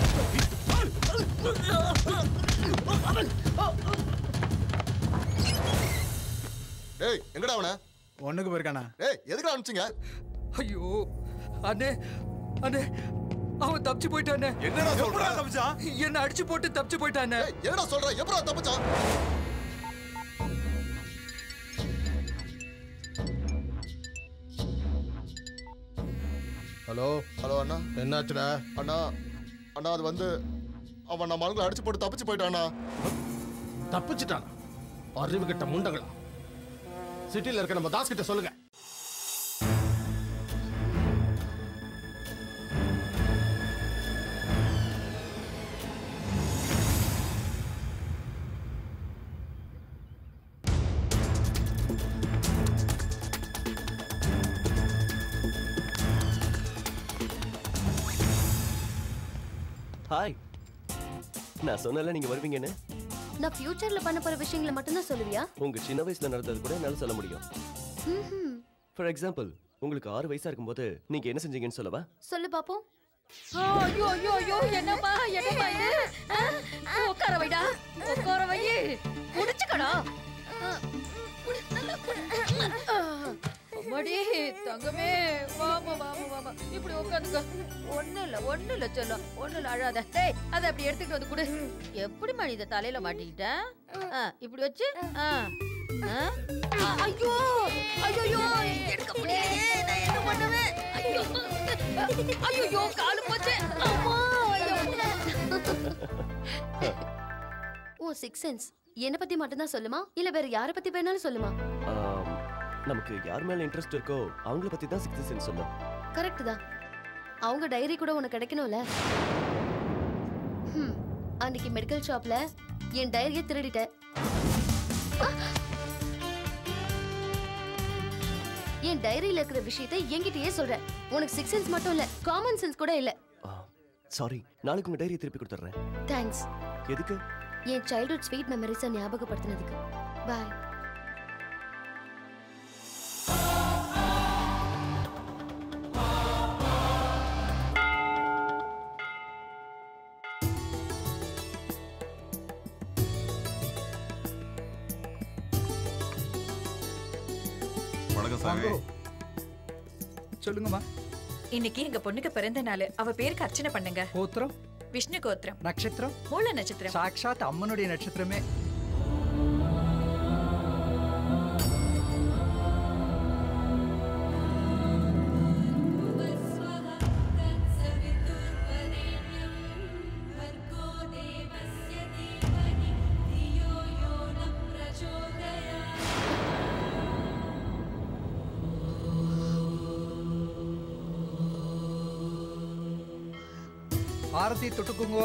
டேய் எங்கடா அவன ஒண்ணுக்கு போயிருக்கானா டேய் எதுக்குடா அனுப்பிச்சிங்க ஐயோ அண்ணே அண்ணே அவன் தப்பிச்சு போயிட்டானே என்னடா சொல்ற தப்பிச்சா என்ன அடிச்சு போட்டு தப்பிச்சு போயிட்டானே என்னடா சொல்ற எப்படா தப்பிச்சான் ஹலோ ஹலோ அண்ணா என்னாச்சுடா அண்ணா அண்ணா அது வந்து அவன் நம்ம ஆளுங்களை அடிச்சு போட்டு தப்பிச்சு போயிட்டானா தப்பிச்சிட்டானா அறிவு கிட்ட முண்டங்களா சிட்டில இருக்க நம்ம தாஸ் கிட்ட சொல்லுங்க ஹாய் நான் சொன்னல நீங்க வருவீங்கன்னு நான் ஃபியூச்சர்ல பண்ண போற விஷயங்களை மட்டும்தான் சொல்லுவியா உங்க சின்ன வயசுல நடந்தது கூட என்னால சொல்ல முடியும் ம்ஹும். ஃபார் எக்ஸாம்பிள் உங்களுக்கு ஆறு வயசா இருக்கும்போது நீங்க என்ன செஞ்சீங்கன்னு சொல்லவா சொல்லு பாப்போம் ஐயோ ஐயோ ஐயோ என்னம்மா என்னம்மா இது ஆ? உட்கார வைடா உட்கார வை முடிச்சுக்கடா அம்மாடி தங்கமே வாமா வாமா வாமா இப்படி உட்காந்துக்க ஒண்ணு இல்ல ஒண்ணு இல்ல சொல்லும் ஒண்ணு இல்ல அழாத டேய் அதை அப்படி எடுத்துக்கிட்டு வந்து கொடு எப்படி மணி இதை தலையில மாட்டிக்கிட்ட ஆ, இப்படி வச்சு ஆ. ஆ? ஆ, ஐயோ ஐயோ எடுக்க முடியல நான் என்ன பண்ணுவேன் ஐயோ ஐயோ காலு போச்சு அம்மா ஐயோ ஓ சிக்ஸ் சென்ஸ் என்ன பத்தி மட்டும்தான் சொல்லுமா இல்ல வேற யார பத்தி வேணாலும் சொல்லுமா ஆம், நமக்கு யார் மேல இன்ட்ரெஸ்ட் இருக்கோ அவங்கள பத்தி தான் சிக்ஸ்த் சென்ஸ் சொல்லும் கரெக்ட் தான் அவங்க டைரி கூட உனக்கு கிடைக்கணும்ல ஹம், அன்னைக்கு மெடிக்கல் ஷாப்ல என் டைரியை திருடிட்ட என் டைரியில இருக்கிற விஷயத்தை என்கிட்டயே சொல்ற உனக்கு சிக்ஸ் சென்ஸ் மட்டும் இல்ல காமன் சென்ஸ் கூட இல்ல சாரி நாளைக்கு உங்க டைரியை திருப்பி கொடுத்துட்றேன் தேங்க்ஸ் எதுக்கு என் சைல்ட்ஹுட் ஸ்வீட் மெமரிஸை ஞாபகப்படுத்தினதுக்கு பாய் வணக்கம் சாமி சொல்லுங்கம்மா இன்னைக்கு எங்க பொண்ணுக்கு பிறந்த நாள் அவ பேருக்கு அர்ச்சனை பண்ணுங்க கோத்திரம் விஷ்ணு கோத்திரம் நட்சத்திரம் மூல நட்சத்திரம் சாக்ஷாத் அம்மனுடைய நட்சத்திரமே ஆரத்தி தொட்டுக்குங்கோ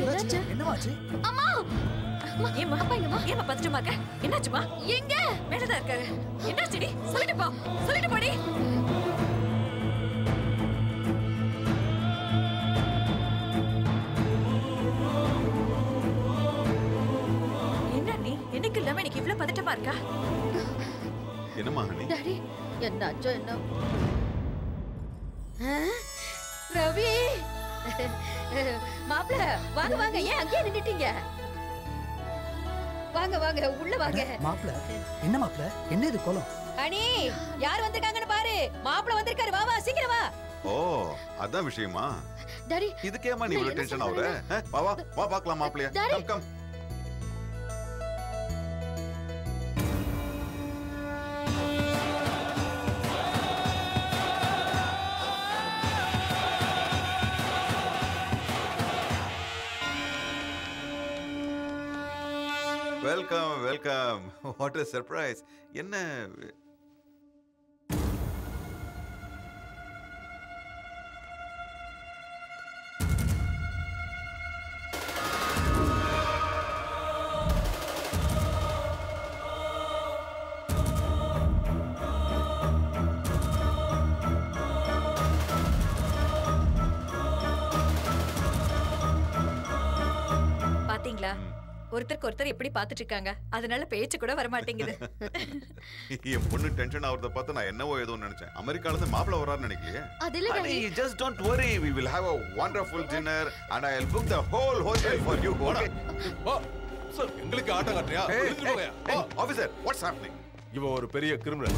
என்னாச்சு என்னமாச்சு அம்மா ஏம்மா அப்பா எங்கம்மா ஏம்மா பதட்டமா இருக்க என்னாச்சுமா எங்க மேலதான் இருக்காரு என்னாச்சுடி சொல்லிட்டு போ சொல்லிட்டு போடி என்ன நீ என்னைக்கு இல்லாம எனக்கு இவ்ளோ பதட்டமா இருக்கா என்னம்மா ஹனி டாடி என்னாச்சோ என்ன ஆ? ரவி மாப்பிள வாங்க வாங்க ஏன் அங்கேயே நின்னுட்டீங்க வாங்க வாங்க உள்ள வாங்க மாப்பிள என்ன மாப்பிள என்ன இது கோலம் அனி யார் வந்திருக்காங்கன்னு பாரு மாப்பிள வந்திருக்காரு வா வா சீக்கிரம் வா ஓ அதான் விஷயமா டாடி இதுக்கேமா நீ நான் இவ்வளவு என்ன டென்ஷன் சொல்ல ஆகுற ஆ, வா வா வா பார்க்கலாம் மாப்பிளைய daddy. Come come welcome welcome what a surprise என்ன பாத்தீங்களா ஒருத்தருக்கு ஒருத்தர் எப்படி பாத்துட்டு இருக்காங்க அதனால பேச்சு கூட வர மாட்டேங்குது என் பொண்ணு டென்ஷன் ஆகுறத பார்த்து நான் என்னவோ ஏதோ நினைச்சேன் அமெரிக்கால இருந்து மாப்பிள்ள வராருன்னு நினைக்கலையே அது இல்ல daddy Honey, just don't worry. We will have a wonderful dinner and I'll book the whole hotel for you. Okay? Sir எங்களுக்கு ஆட்டம் காட்டுறியா Hey, எடுத்துட்டு hey, போயா? hey, officer, what's happening? இவன் ஒரு பெரிய கிரிமினல்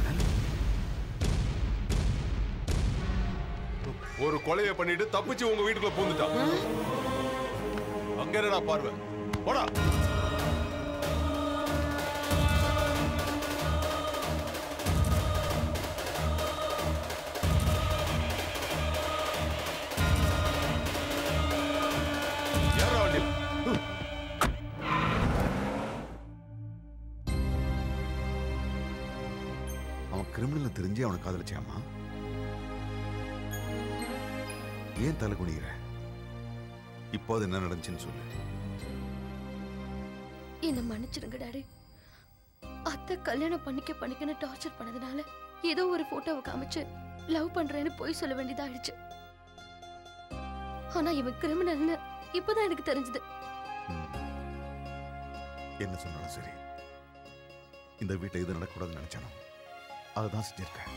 ஒரு கொலையை பண்ணிட்டு தப்பிச்சு உங்க வீட்டுக்குள்ள பூந்துட்டான் அங்க என்னடா பார்வை போடா ஏறா வண்டி. அவன் கிரிமினல் தெரிஞ்சு அவனை காதலிச்சாமா ஏன் தலை குனிகிற இப்போ அது என்ன நடந்துச்சுன்னு சொல்லு என்ன மன்னிச்சிடுங்க டாடி அத்தை கல்யாணம் பண்ணிக்க பண்ணிக்கன்னு டார்ச்சர் பண்ணதுனால ஏதோ ஒரு போட்டோவை காமிச்சு லவ் பண்றேன்னு போய் சொல்ல வேண்டியதாயிடுச்சு ஆனா இவன் கிரிமினல்னு இப்பதான் எனக்கு தெரிஞ்சது என்ன சொன்னாலும் சரி இந்த வீட்டில் இது நடக்கக்கூடாதுன்னு நினைச்சானோ அதுதான் செஞ்சிருக்கேன்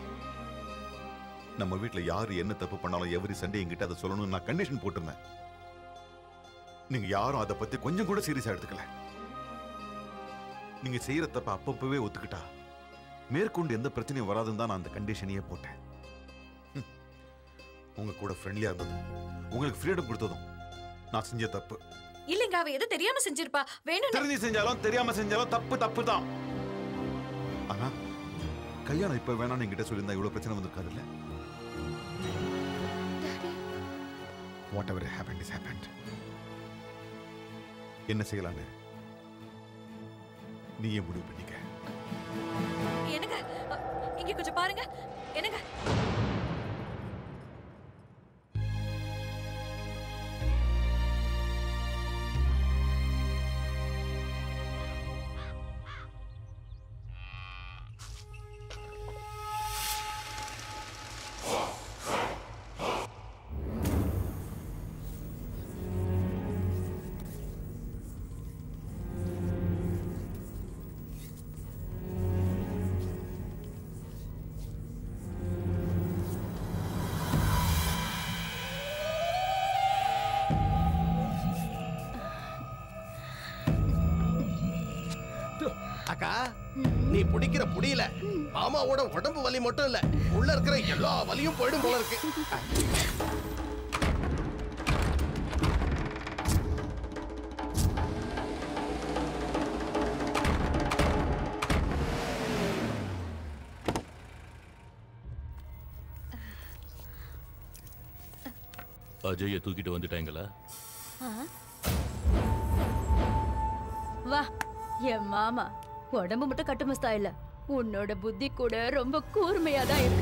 நம்ம வீட்டில் யார் என்ன தப்பு பண்ணாலும் எவரி சண்டே என்கிட்ட அதை சொல்லணும்னு நான் கண்டிஷன் போட்டிருந்தேன் நீங்க யாரும் அதை பத்தி கொஞ்சம் கூட சீரியஸா எடுத்துக்கல நீங்க செய்யற தப்ப அப்பப்பவே ஒத்துக்கிட்டா மேற்கொண்டு எந்த பிரச்சனையும் வராதுன்னு தான் நான் அந்த கண்டிஷனையே போட்டேன் ஹம். உங்க கூட ஃப்ரெண்ட்லியா இருந்ததும் உங்களுக்கு ஃப்ரீடம் கொடுத்ததும் நான் செஞ்ச தப்பு இல்லைங்க அவ எது தெரியாம செஞ்சிருப்பா வேணும் தெரிஞ்சு செஞ்சாலும் தெரியாம செஞ்சாலும் தப்பு தப்பு தான் ஆனா கல்யாணம் இப்ப வேணாம்னு என்கிட்ட சொல்லியிருந்தா இவ்வளவு பிரச்சனை வந்திருக்காது இல்ல whatever happen is happen என்ன செய்யலான்னு நீயே முடிவு பண்ணிக்க என்னங்க அ, இங்க கொஞ்சம் பாருங்க என்னங்க அக்கா நீ பிடிக்கிற புடியில மாமாவோட உடம்பு வலி மட்டும் இல்ல உள்ள இருக்கிற எல்லா வலியும் போயிடும் போல இருக்கு அஜய தூக்கிட்டு வந்துட்டாங்களா வா என் மாமா உடம்பு மட்டும் கட்டுமஸ்தா இல்ல உன்னோட புத்தி கூட ரொம்ப கூர்மையா தான் இருக்கு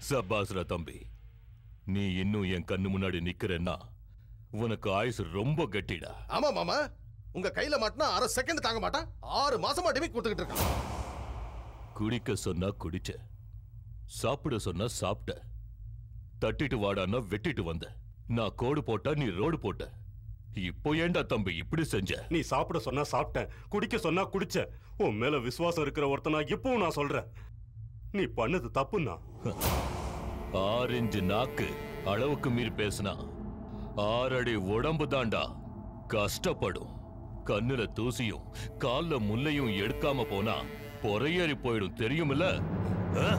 சபாஸ்ரா தம்பி நீ இன்னும் என் கண்ணு முன்னாடி நிக்கிறேன்னா உனக்கு ஆயுசு ரொம்ப கட்டிடா ஆமா மாமா உங்க கையில மாட்டினா அரை செகண்ட் தாங்க மாட்டான் ஆறு மாசமா டிமிக் கொடுத்துக்கிட்டு இருக்கான் குடிக்க சொன்னா குடிச்ச சாப்பிட சொன்னா சாப்பிட்ட தட்டிட்டு வாடான்னா வெட்டிட்டு வந்த நான் கோடு போட்டா நீ ரோடு போட்ட இப்போ ஏன்டா தம்பி இப்படி செஞ்ச நீ சாப்பிட சொன்னா சாப்பிட்டேன் குடிக்க சொன்னா குடிச்சேன் உன் மேல விசுவாசம் இருக்கிற ஒருத்தனா இப்பவும் நான் சொல்றேன் நீ பண்ணது தப்புன்னா ஆரஞ்சு நாக்கு அளவுக்கு மீறி பேசினா ஆறடி உடம்பு தாண்டா கஷ்டப்படும் கண்ணுல தூசியும் கால்ல முள்ளையும் எடுக்காம போனா பொறையேறி போயிடும் தெரியுமில்ல ஆ?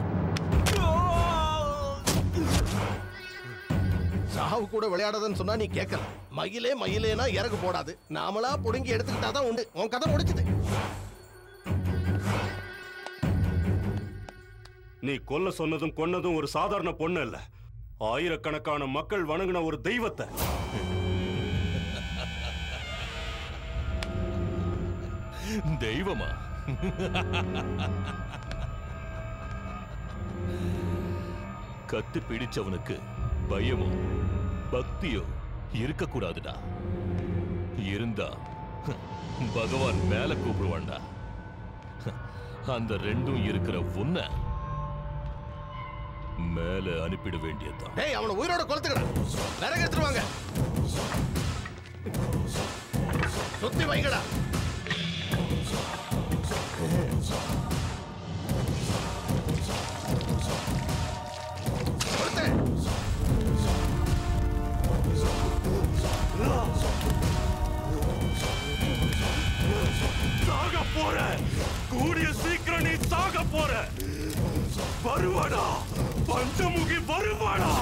சாவு கூட விளையாடாதன்னு சொன்னா நீ கேட்கல மயிலே மயிலேனா இறகு போடாது நாமளா புடுங்கி எடுத்துக்கிட்டாதான் உண்டு உன் கதை முடிச்சுது நீ கொல்ல சொன்னதும் கொன்னதும் ஒரு சாதாரண பொண்ணு இல்ல ஆயிரக்கணக்கான மக்கள் வணங்கின ஒரு தெய்வத்தை தெய்வமா கத்து பிடிச்சவனுக்கு பயமோ பக்தியோ இருக்கக்கூடாதுடா இருந்தா பகவான் மேல கூப்பிடுவான்டா அந்த ரெண்டும் இருக்கிற உன்னை மேல அனுப்பிட வேண்டியதுதான் டேய் அவனை உயிரோட கொளுத்துக்கடா நரக எடுத்துருவாங்க சுத்தி வைங்கடா சாக போற கூடிய சீக்கிரம் நீ சாக போற வருவாடா பஞ்சமுகி வருவாடா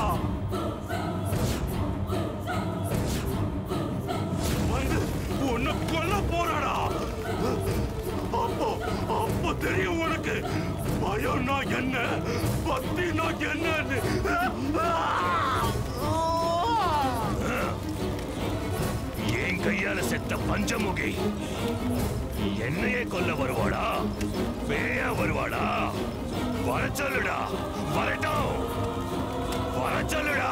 வந்து உன்னை கொல்ல போறாடா அப்போ அப்போ தெரியும் உனக்கு பயம்னா என்ன பக்தினா என்னன்னு என் கையால செத்த பஞ்சமுகி என்னையே கொல்ல வருவாடா பேயா வருவாடா வர சொல்லுடா வரட்டும் வர சொல்லுடா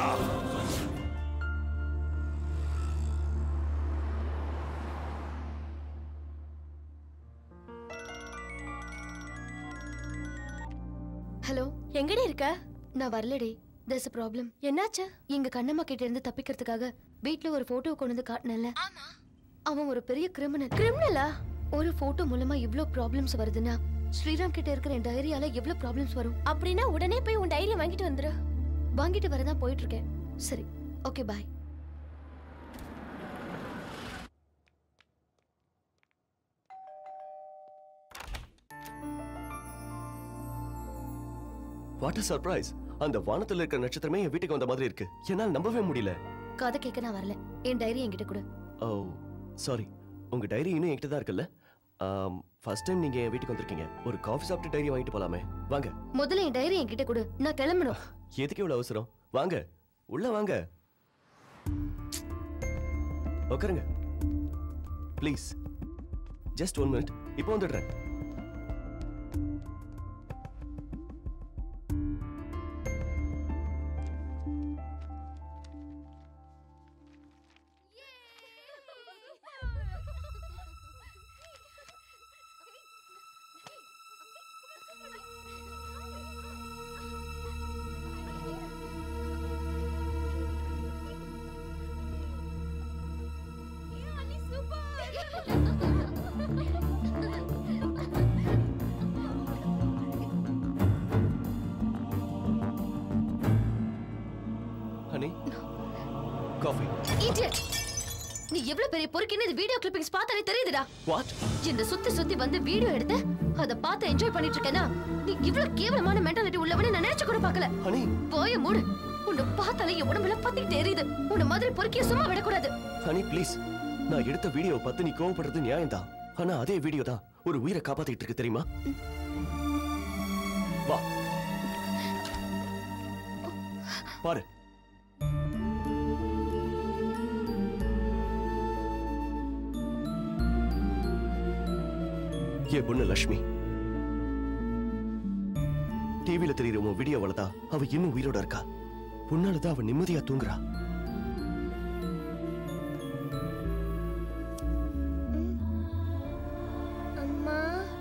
ஹலோ எங்கடி இருக்க நான் வரலடி there's a ப்ராப்ளம் என்னாச்சு எங்க கண்ணம்மா கிட்ட இருந்து தப்பிக்கிறதுக்காக வீட்ல ஒரு போட்டோ கொண்டு வந்து காட்டினல அவன் ஒரு பெரிய கிரிமினல் கிரிமினலா ஒரு போட்டோ மூலமா இவ்ளோ ப்ராப்ளம்ஸ் வருதுன்னா ஸ்ரீராம் கிட்ட இருக்கிற என் டைரியால எவ்வளவு ப்ராப்ளம்ஸ் வரும் அப்படின்னா உடனே போய் உன் டைரியை வாங்கிட்டு வந்துரு வாங்கிட்டு வரதான் போயிட்டு இருக்கேன் சரி okay bye what a surprise அந்த வானத்துல இருக்கிற நட்சத்திரமே என் வீட்டுக்கு வந்த மாதிரி இருக்கு என்னால நம்பவே முடியல கதை கேட்க நான் வரல என் டைரி என்கிட்ட கொடு ஓ சாரி உங்க டைரி இன்னும் என்கிட்ட தான் இருக்குல்ல ஃபர்ஸ்ட் டைம் நீங்க என் வீட்டுக்கு வந்திருக்கீங்க ஒரு காஃபி சாப்பிட்டு டைரி வாங்கிட்டு போலாமே வாங்க முதல்ல என் டைரி என்கிட்ட கொடு நான் கிளம்பணும் எதுக்கு இவ்வளவு அவசரம் வாங்க உள்ள வாங்க உட்காருங்க ப்ளீஸ் ஜஸ்ட் ஒன் மினிட் இப்போ வந்துடுறேன் ஹனி காஃபி Idiot! நீ எவ்வளவு பெரிய பொறுக்கின்னு இந்த வீடியோ கிளிப்பிங்ஸ் பார்த்தாலே தெரியுதுடா வாட் இந்த சுத்தி சுத்தி வந்து வீடியோ எடுத்து அத பார்த்து என்ஜாய் பண்ணிட்டு இருக்கேனா நீ இவ்வளவு கேவலமான மென்டாலிட்டி உள்ளவனே நான் நினைச்சு கூட பார்க்கல ஹனி போய மூடு உன்னை பார்த்தாலே என் உடம்புல பத்திக்கிட்டே எரியுது உன்னை மாதிரி பொறுக்கிய சும்மா விடக்கூடாது ஹனி ப்ளீஸ் நான் எடுத்த வீடியோ பார்த்து நீ கோவப்படுறது நியாயம்தான் ஆனா அதே வீடியோ தான் ஒரு உயிரை காப்பாத்திட்டு இருக்கு தெரியுமா வா பாரு என் பொண்ணு லக்ஷ்மி டிவில தெரியுற உன் வீடியோவால தான் அவ இன்னும் உயிரோட இருக்கா உன்னால தான் அவ நிம்மதியா தூங்குறா அம்மா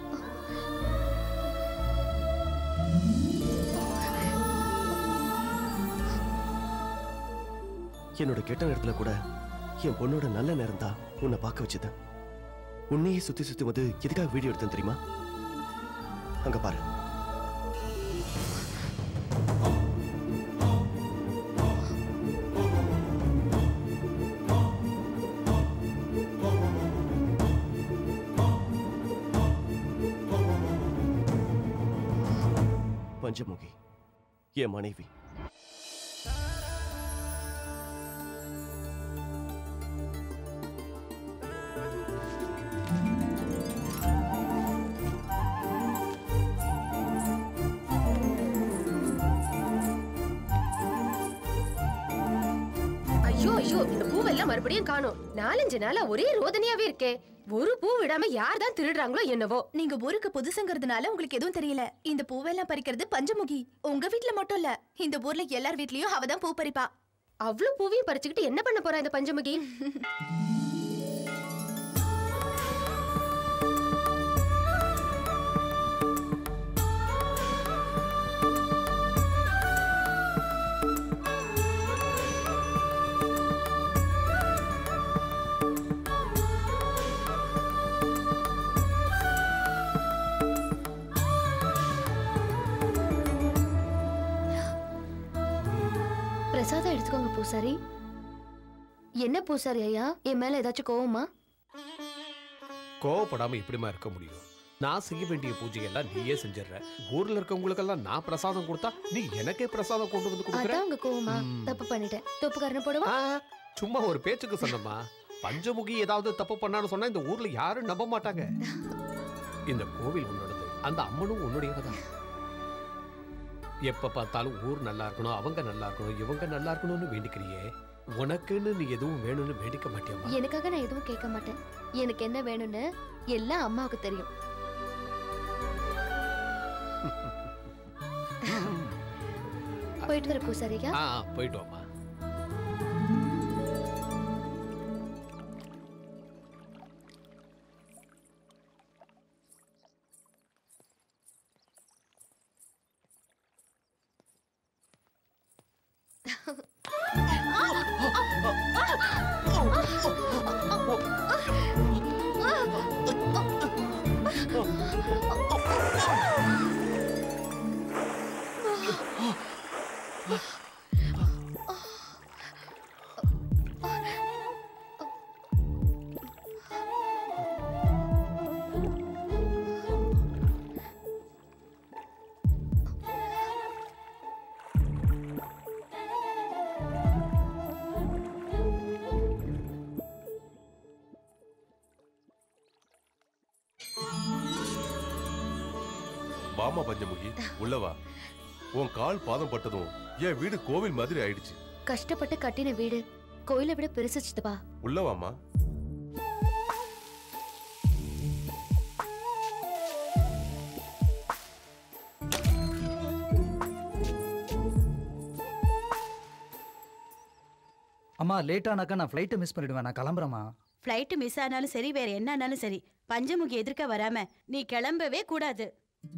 என்னோட கெட்ட நேரத்துல கூட என் பொண்ணோட நல்ல நேரம் தான் உன்னை பார்க்க வச்சது உன்னையே சுத்தி சுத்தி வந்து எதுக்காக வீடியோ எடுத்தேன் தெரியுமா அங்க பாரு பஞ்சமுகி என் மனைவி ஐயோ ஐயோ இந்த பூவெல்லாம் மறுபடியும் காணோம் நாலஞ்சு நாளா ஒரே ரோதனையாவே இருக்கே ஒரு பூ விடாம யார் தான் திருடுறாங்களோ என்னவோ நீங்க ஊருக்கு புதுசுங்கிறதுனால உங்களுக்கு எதுவும் தெரியல இந்த பூவெல்லாம் பறிக்கிறது பஞ்சமுகி உங்க வீட்ல மட்டும் இல்ல இந்த ஊர்ல எல்லார் வீட்லயும் அவ தான் பூ பறிப்பா அவ்வளவு பூவையும் பறிச்சுக்கிட்டு என்ன பண்ண போறா இந்த பஞ்சமுகி பிரசாதம் எடுத்துக்கோங்க பூசாரி என்ன பூசாரி ஐயா என் மேல ஏதாச்சும் கோவமா கோவப்படாம எப்படிமா இருக்க முடியும் நான் செய்ய வேண்டிய பூஜையெல்லாம் நீயே செஞ்சிடுற ஊர்ல இருக்கவங்களுக்கெல்லாம் நான் பிரசாதம் கொடுத்தா நீ எனக்கே பிரசாதம் கொண்டு வந்து கொடுக்குற அதான் உங்க கோவமா தப்பு பண்ணிட்டேன் தொப்புக்காரன போடவா சும்மா ஒரு பேச்சுக்கு சொன்னம்மா பஞ்சமுகி ஏதாவது தப்பு பண்ணான்னு சொன்னா இந்த ஊர்ல யாரும் நம்ப மாட்டாங்க இந்த கோவில் உன்னோடது அந்த அம்மனும் உன்னுடையவதான் எப்ப பார்த்தாலும் ஊர் நல்லா இருக்கணும் அவங்க நல்லா இருக்கணும் இவங்க நல்லா இருக்கணும்னு வேண்டிக்கிறியே உனக்குன்னு நீ எதுவும் வேணும்னு வேண்டிக்க மாட்டியம்மா எனக்காக நான் எதுவும் கேட்க மாட்டேன் எனக்கு என்ன வேணும்னு எல்லாம் அம்மாவுக்கு தெரியும் போயிட்டு வர பூசாரியா ஆ ஆ, போயிட்டு வாம்மா வாமா பஞ்சமுகி உள்ள வா உன் கால் பாதம் பட்டதும் என் வீடு கோவில் மாதிரி ஆயிடுச்சு கஷ்டப்பட்டு கட்டின வீடு கோயிலை விட பெருசு சித்தப்பா உள்ள வாமா அம்மா லேட் ஆனாக்கா நான் ஃப்ளைட்டை மிஸ் பண்ணிடுவேன் நான் கிளம்புறேம்மா ஃப்ளைட் மிஸ் ஆனாலும் சரி வேற என்ன ஆனாலும் சரி பஞ்சமுகி எதிர்க்க வராம நீ கிளம்பவே கூடாது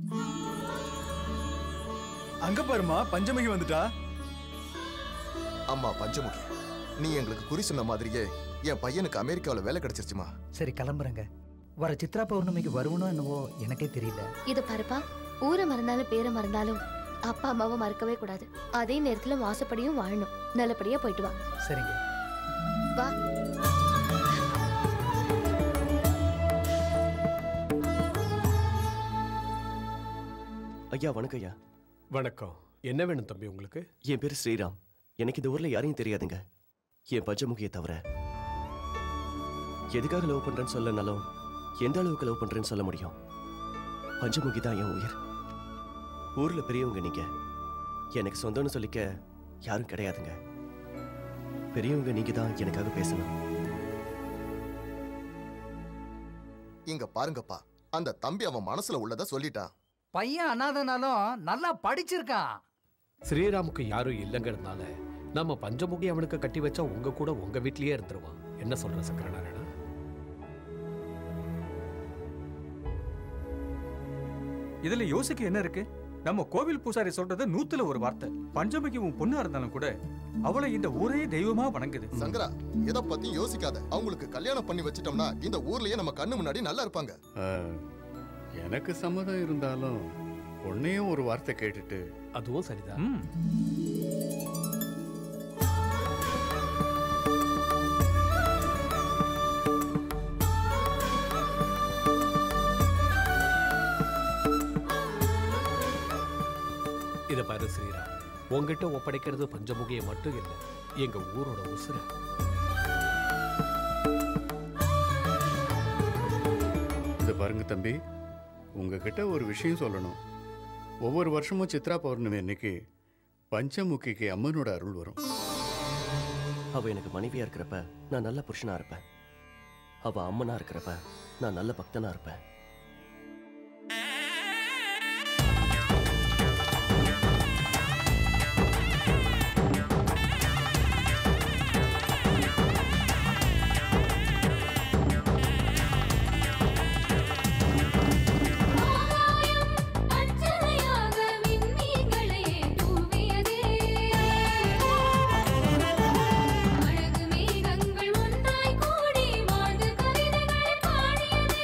அங்க பாருமா பஞ்சமுகி வந்துட்டா அம்மா பஞ்சமுகி நீ எங்களுக்கு குறி சொன்ன மாதிரியே என் பையனுக்கு அமெரிக்காவில் வேலை கிடைச்சிருச்சுமா சரி கிளம்புறேங்க வர சித்ரா பௌர்ணமிக்கு வருவனோ என்னவோ எனக்கே தெரியல இது பாருப்பா ஊரை மறந்தாலும் பேரை மறந்தாலும் அப்பா அம்மாவை மறக்கவே கூடாது அதே நேரத்துல வாசப்படியும் வாழணும் நல்லபடியா போயிட்டு வா சரிங்க வா ஐயா வணக்கம் ஐயா வணக்கம் என்ன வேணும் தம்பி உங்களுக்கு என் பேர் ஸ்ரீராம் எனக்கு இந்த ஊர்ல யாரையும் தெரியாதுங்க என் பஞ்சமுகியை தவிர எதுக்காக லவ் பண்றேன்னு சொல்லனாலும் எந்த அளவுக்கு லவ் பண்றேன்னு சொல்ல முடியும் பஞ்சமுகி தான் என் உயிர் ஊர்ல பெரியவங்க நீங்க எனக்கு சொந்தம்னு சொல்லிக்க யாரும் கிடையாதுங்க பெரியவங்க நீங்க தான் எனக்காக பேசணும் இங்க பாருங்கப்பா அந்த தம்பி அவன் மனசுல உள்ளத சொல்லிட்டான் பையன் அனாதனாலும் நல்லா படிச்சிருக்கான் ஸ்ரீராமுக்கு யாரும் இல்லைங்கிறதுனால நம்ம பஞ்சமுகி அவனுக்கு கட்டி வச்சா உங்க கூட உங்க வீட்லயே இருந்துருவான் என்ன சொல்ற சக்கரநாராயணா இதுல யோசிக்க என்ன இருக்கு நம்ம கோவில் பூசாரி சொல்றது நூத்துல ஒரு வார்த்தை பஞ்சமிக்கு உன் பொண்ணா இருந்தாலும் கூட அவளை இந்த ஊரே தெய்வமா வணங்குது சங்கரா எதை பத்தி யோசிக்காத அவங்களுக்கு கல்யாணம் பண்ணி வச்சிட்டோம்னா இந்த ஊர்லயே நம்ம கண்ணு முன்னாடி நல்லா இருப்பாங்க ஆ, எனக்கு சம்மதம் இருந்தாலும் பொண்ணையும் ஒரு வார்த்தை கேட்டுட்டு அதுவும் சரிதான் இத பாரு ஸ்ரீராம் உங்ககிட்ட ஒப்படைக்கிறது பஞ்சமுகியை மட்டும் இல்லை எங்க ஊரோட உசுர இது பாருங்க தம்பி உங்ககிட்ட ஒரு விஷயம் சொல்லணும் ஒவ்வொரு வருஷமும் சித்ரா பௌர்ணமி அன்னைக்கு பஞ்சமுகிக்கு அம்மனோட அருள் வரும் அவ எனக்கு மனைவியா இருக்கிறப்ப நான் நல்ல புருஷனா இருப்பேன் அவ அம்மனா இருக்கிறப்ப நான் நல்ல பக்தனா இருப்பேன் அச்சதையாக விண்மீன்களையே தூவியதே அழகு மேகங்கள் ஒன்றாய் கூடி வாழ்ந்து கவிதைகளை பாடியதே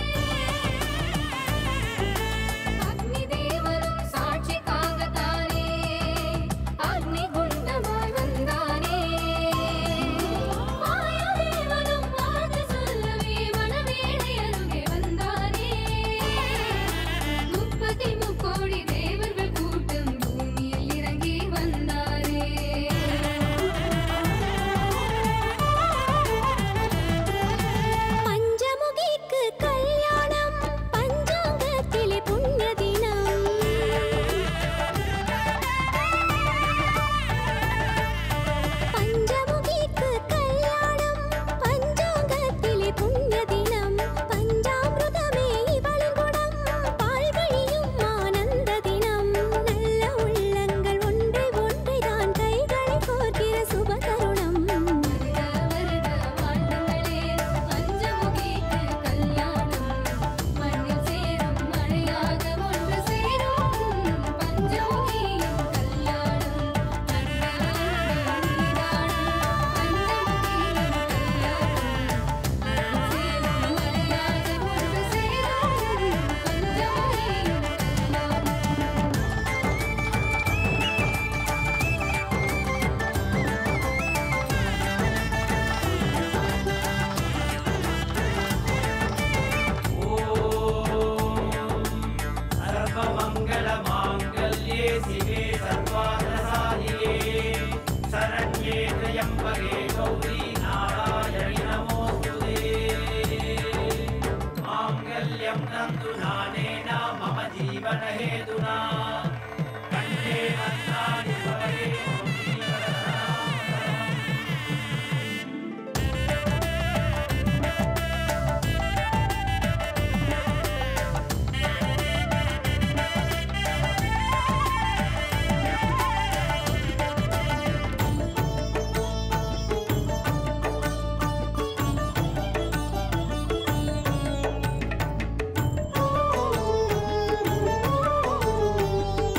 அக்னி தேவனும் சாட்சிக்காகத்தானே அக்னி குண்டமாய் வந்தானே வாயுதேவனும் வாழ்த்து சொல்லவே மனமேடை அருகே வந்தானே முப்பத்தி முக்கோடி தேவர்கள் கூட்டம் பூமியில் இறங்கி வந்தாரே பஞ்சமுகிக்கு கல்யாணம் பஞ்சாங்கத்திலே புண்ணிய தினம் பஞ்சமுகிக்கு கல்யாணம் பஞ்சாங்கத்திலே புண்ணிய தினம் பஞ்சாமிருதமே இவளின் குணம் பால்வழியும் ஆனந்த தினம் நல்ல உள்ளங்கள் ஒன்றை ஒன்றை தான் கைகளை கோர்க்கிற சுப தருணம் வருக வாழ்த்துங்களே பஞ்சமுகிக்கு கல்யாணம் மண்ணில் சேரும் மழையாக ஒன்று சேரும் பஞ்சமுகியின் கல்யாணம் सर्वमङ्गलमाङ्गल्ये शिवे सर्वार्थसाधिके शरण्ये त्र्यम्बके गौरी नारायणि नमोऽस्तुते माङ्गल्यं तन्तु नानेन मम जीवनहेतुना कण्ठे रत्नानि भवे ஆ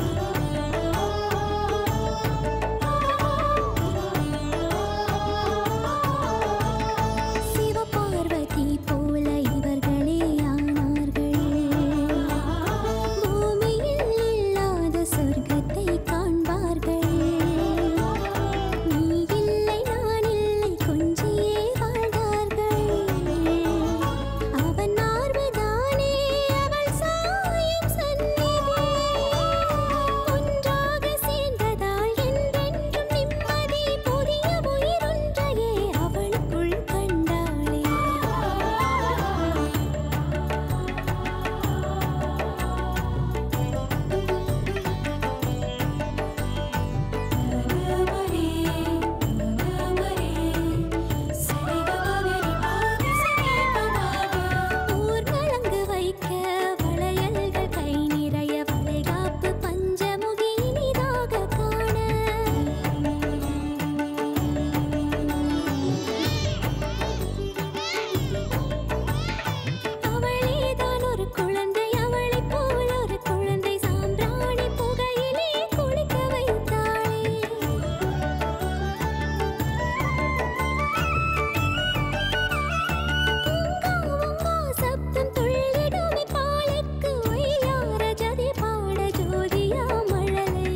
துள்ளிடுமி பாலுக்கு ஒய்யார ஜதி பாட ஜோதியா மழலை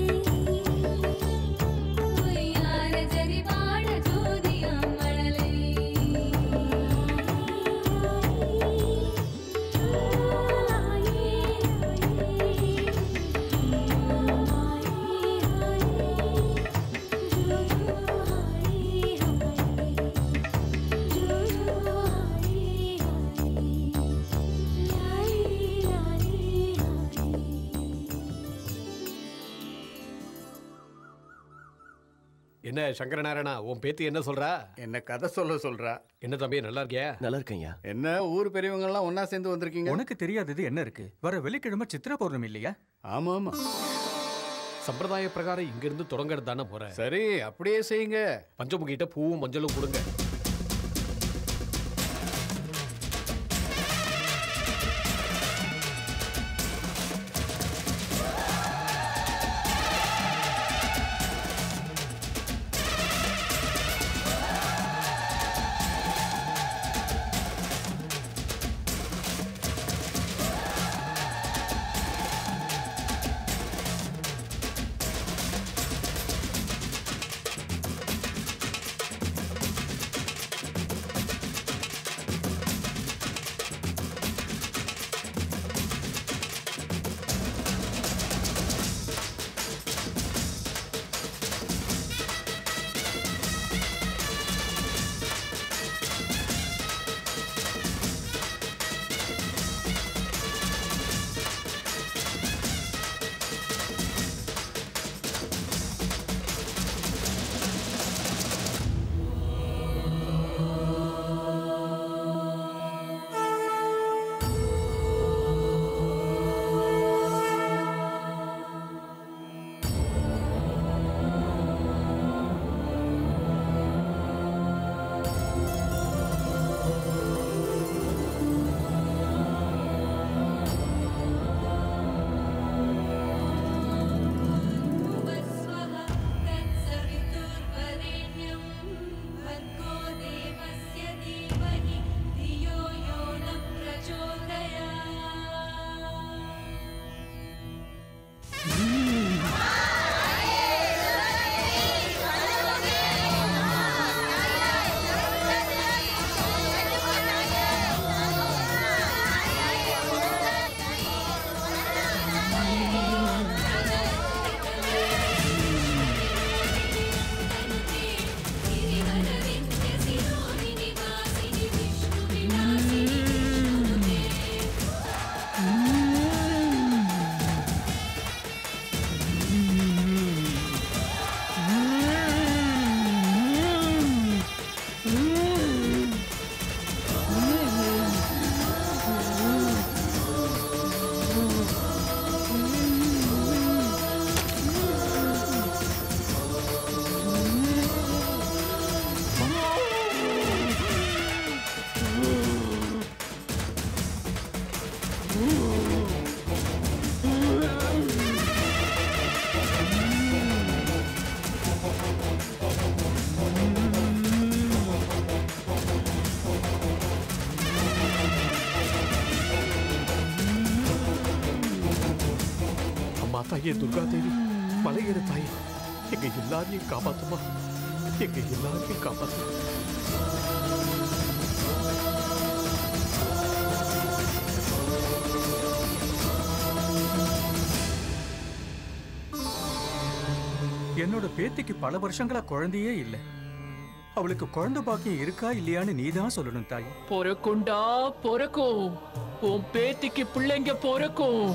ஒய்யார ஜதி பாட ஜோதியா மழலை என்ன சங்கரநாராயணா உன் பேத்தி என்ன சொல்றா என்ன கதை சொல்ல சொல்றா என்ன தம்பி நல்லா இருக்கியா நல்லா இருக்கேன்யா என்ன ஊர் பெரியவங்க எல்லாம் ஒண்ணா சேர்ந்து வந்திருக்கீங்க உனக்கு தெரியாதது என்ன இருக்கு வர வெள்ளிக்கிழமை சித்திரா பௌர்ணமி இல்லையா ஆமா ஆமா சம்பிரதாய பிரகாரம் இங்க இருந்து தொடங்கிறது தானே முறை சரி அப்படியே செய்யுங்க பஞ்சமுகிட்ட பூவும் மஞ்சளும் கொடுங்க அம்மா தாயே துர்கா தேவி மலையேற தாயே எங்க எல்லாரையும் காப்பாத்துமா எங்க எல்லாரையும் காப்பாத்து என்னோட பேத்திக்கு பல வருஷங்களா குழந்தையே இல்ல அவளுக்கு குழந்தை பாக்கியம் இருக்கா இல்லையான்னு நீதான் சொல்லணும் தாய் பொறக்குண்டா பொறக்கும் உன் பேத்திக்கு பிள்ளைங்க பொறக்கும்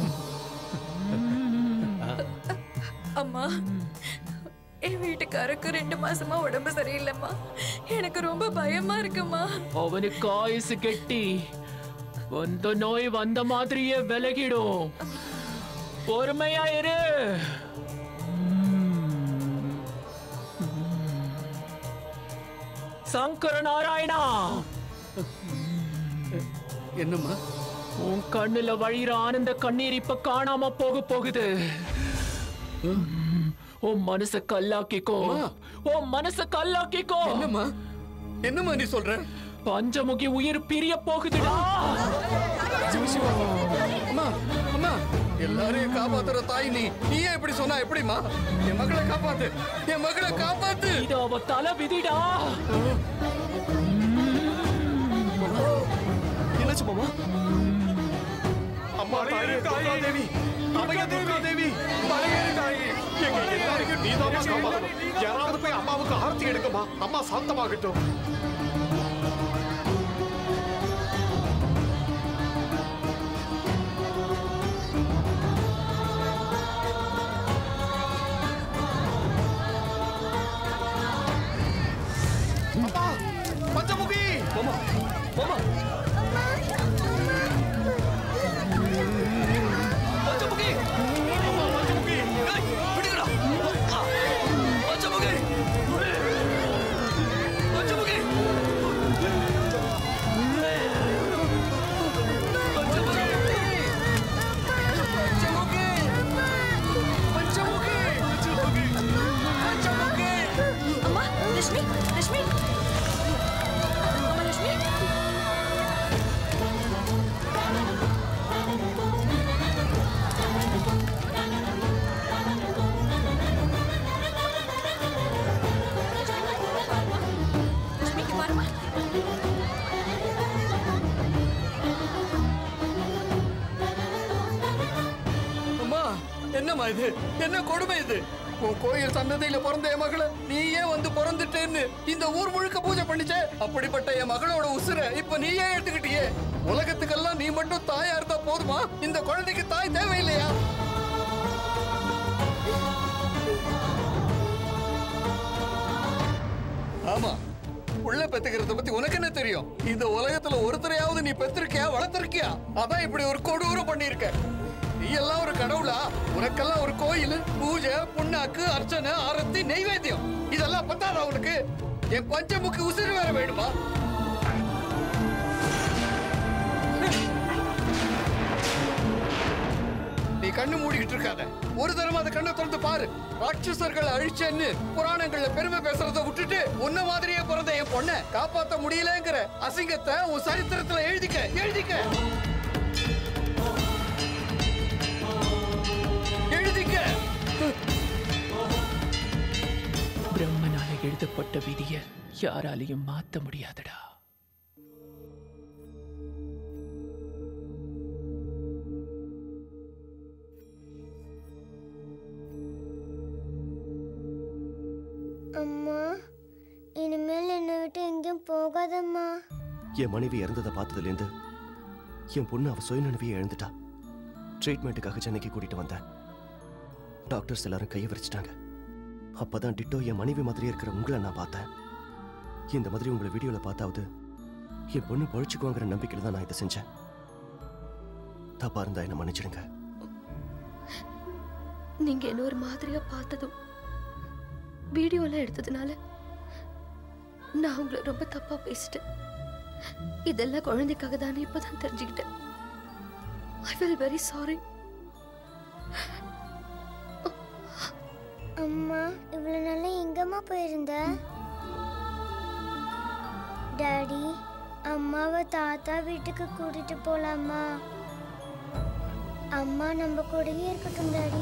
அம்மா என் வீட்டுக்காரருக்கு ரெண்டு மாசமா உடம்பு சரியில்லைம்மா எனக்கு ரொம்ப பயமா இருக்குமா அவனுக்கு ஆயுசு கெட்டி வந்த நோய் வந்த மாதிரியே விலகிடும் பொறுமையா இரு சங்கர நாராயணா என்னம்மா உன் கண்ணுல வழியிற ஆனந்த கண்ணீர் இப்ப காணாம போக போகுது உன் மனச கல்லாக்கிக்கோ உன் மனச கல்லாக்கிக்கோ என்னம்மா என்னம்மா நீ சொல்ற பஞ்சமுகி உயிர் பிரிய போகுதுடா சிவசிவா அம்மா அம்மா எல்லாரையும் காப்பாத்துற தாய் நீ நீயே இப்படி சொன்னா எப்படிம்மா என் மகளை காப்பாத்து என் மகளை காப்பாத்து இது அவ தலை விதிடா என்னாச்சு மாமா அம்மா தாயே துர்கா தேவி அம்மையா துர்கா தேவி மலையேறு தாயே எங்க எல்லாரையும் நீதாம்மா காப்பாத்தணும் யாராவது போய் அம்மாவுக்கு ஆரத்தி எடுக்கமா அம்மா சாந்தமாகட்டும் அம்மா பஞ்சமுகி மாமா மாமா பஞ்சமுகி அம்மா பஞ்சமுகி ஏய், விடுங்கடா ஆ, பஞ்சமுகி பஞ்சமுகி அம்மா லட்சுமி லட்சுமி அம்மா லட்சுமி லட்சுமி இங்க பாரும்மா அம்மா என்னம்மா இது என்ன கொடுமை இது உன் கோயில் சன்னதியில பிறந்த என் மகளை நீயே வந்து பிறந்துட்டேன்னு இந்த ஊர் முழுக்க பூஜை பண்ணிச்சே அப்படிப்பட்ட என் மகளோட உசுர இப்ப நீயே எடுத்துக்கிட்டியே உலகத்துக்கெல்லாம் நீ மட்டும் தாயா இருந்தா போதுமா இந்த குழந்தைக்கு தாய் தேவையில்லையா ஆமா உள்ள பெத்துக்கிறத பத்தி உனக்கு என்ன தெரியும் இந்த உலகத்துல ஒருத்தரையாவது நீ பெத்திருக்கியா வளர்த்திருக்கியா அதான் இப்படி ஒரு கொடூரம் பண்ணிருக்க நீ எல்லாம் ஒரு கடவுளா உனக்கெல்லாம் ஒரு கோயில் பூஜை புண்ணாக்கு அர்ச்சனை ஆரத்தி நெய்வேத்தியம் இதெல்லாம் பத்தாதா உனக்கு என் பஞ்சமுக்கு உசிறு வேற வேணுமா நீ கண்ணு மூடிக்கிட்டு இருக்காத ஒரு தடவை அந்த கண்ணை திறந்து பாரு ராட்சசர்கள் அழிச்சேன்னு புராணங்கள்ல பெருமை பேசுறத விட்டுட்டு உன்ன மாதிரியே பிறந்த என் பொண்ணை காப்பாத்த முடியலங்கிற அசிங்கத்தை உன் சரித்திரத்துல எழுதிக்க எழுதிக்க எழுதிக்க பிரம்மனால எழுதப்பட்ட விதிய யாராலையும் மாத்த முடியாதுடா அம்மா இனிமேல் என்னை விட்டு எங்கேயும் போகாதம்மா என் மனைவி இறந்ததை பார்த்ததுலேருந்து என் பொண்ணு அவ சுயநினைவையே இழந்துட்டா ட்ரீட்மெண்ட்டுக்காக சென்னைக்கு கூட்டிட்டு வந்தேன் டாக்டர்ஸ் எல்லாரும் கையை விரிச்சிட்டாங்க அப்பதான் டிட்டோ என் மனைவி மாதிரியே இருக்கிற உங்களை நான் பார்த்தேன் இந்த மாதிரி உங்களை வீடியோல பார்த்தாவது என் பொண்ணு பழிச்சுக்குவாங்கிற நம்பிக்கையில தான் நான் இதை செஞ்சேன் தப்பா இருந்தா என்ன மன்னிச்சிடுங்க நீங்க என்ன ஒரு மாதிரியா பார்த்ததும் வீடியோலாம் எடுத்ததுனால நான் உங்களை ரொம்ப தப்பா பேசிட்டேன் இதெல்லாம் குழந்தைக்காக தானே இப்பதான் தெரிஞ்சுக்கிட்டேன் ஐ ஃபீல் வெரி சாரி அம்மா இவ்வளவு நாளா எங்கம்மா போயிருந்த டாடி அம்மாவை தாத்தா வீட்டுக்கு கூட்டிட்டு போலாமா அம்மா நம்ம கூடயே இருக்கட்டும் டாடி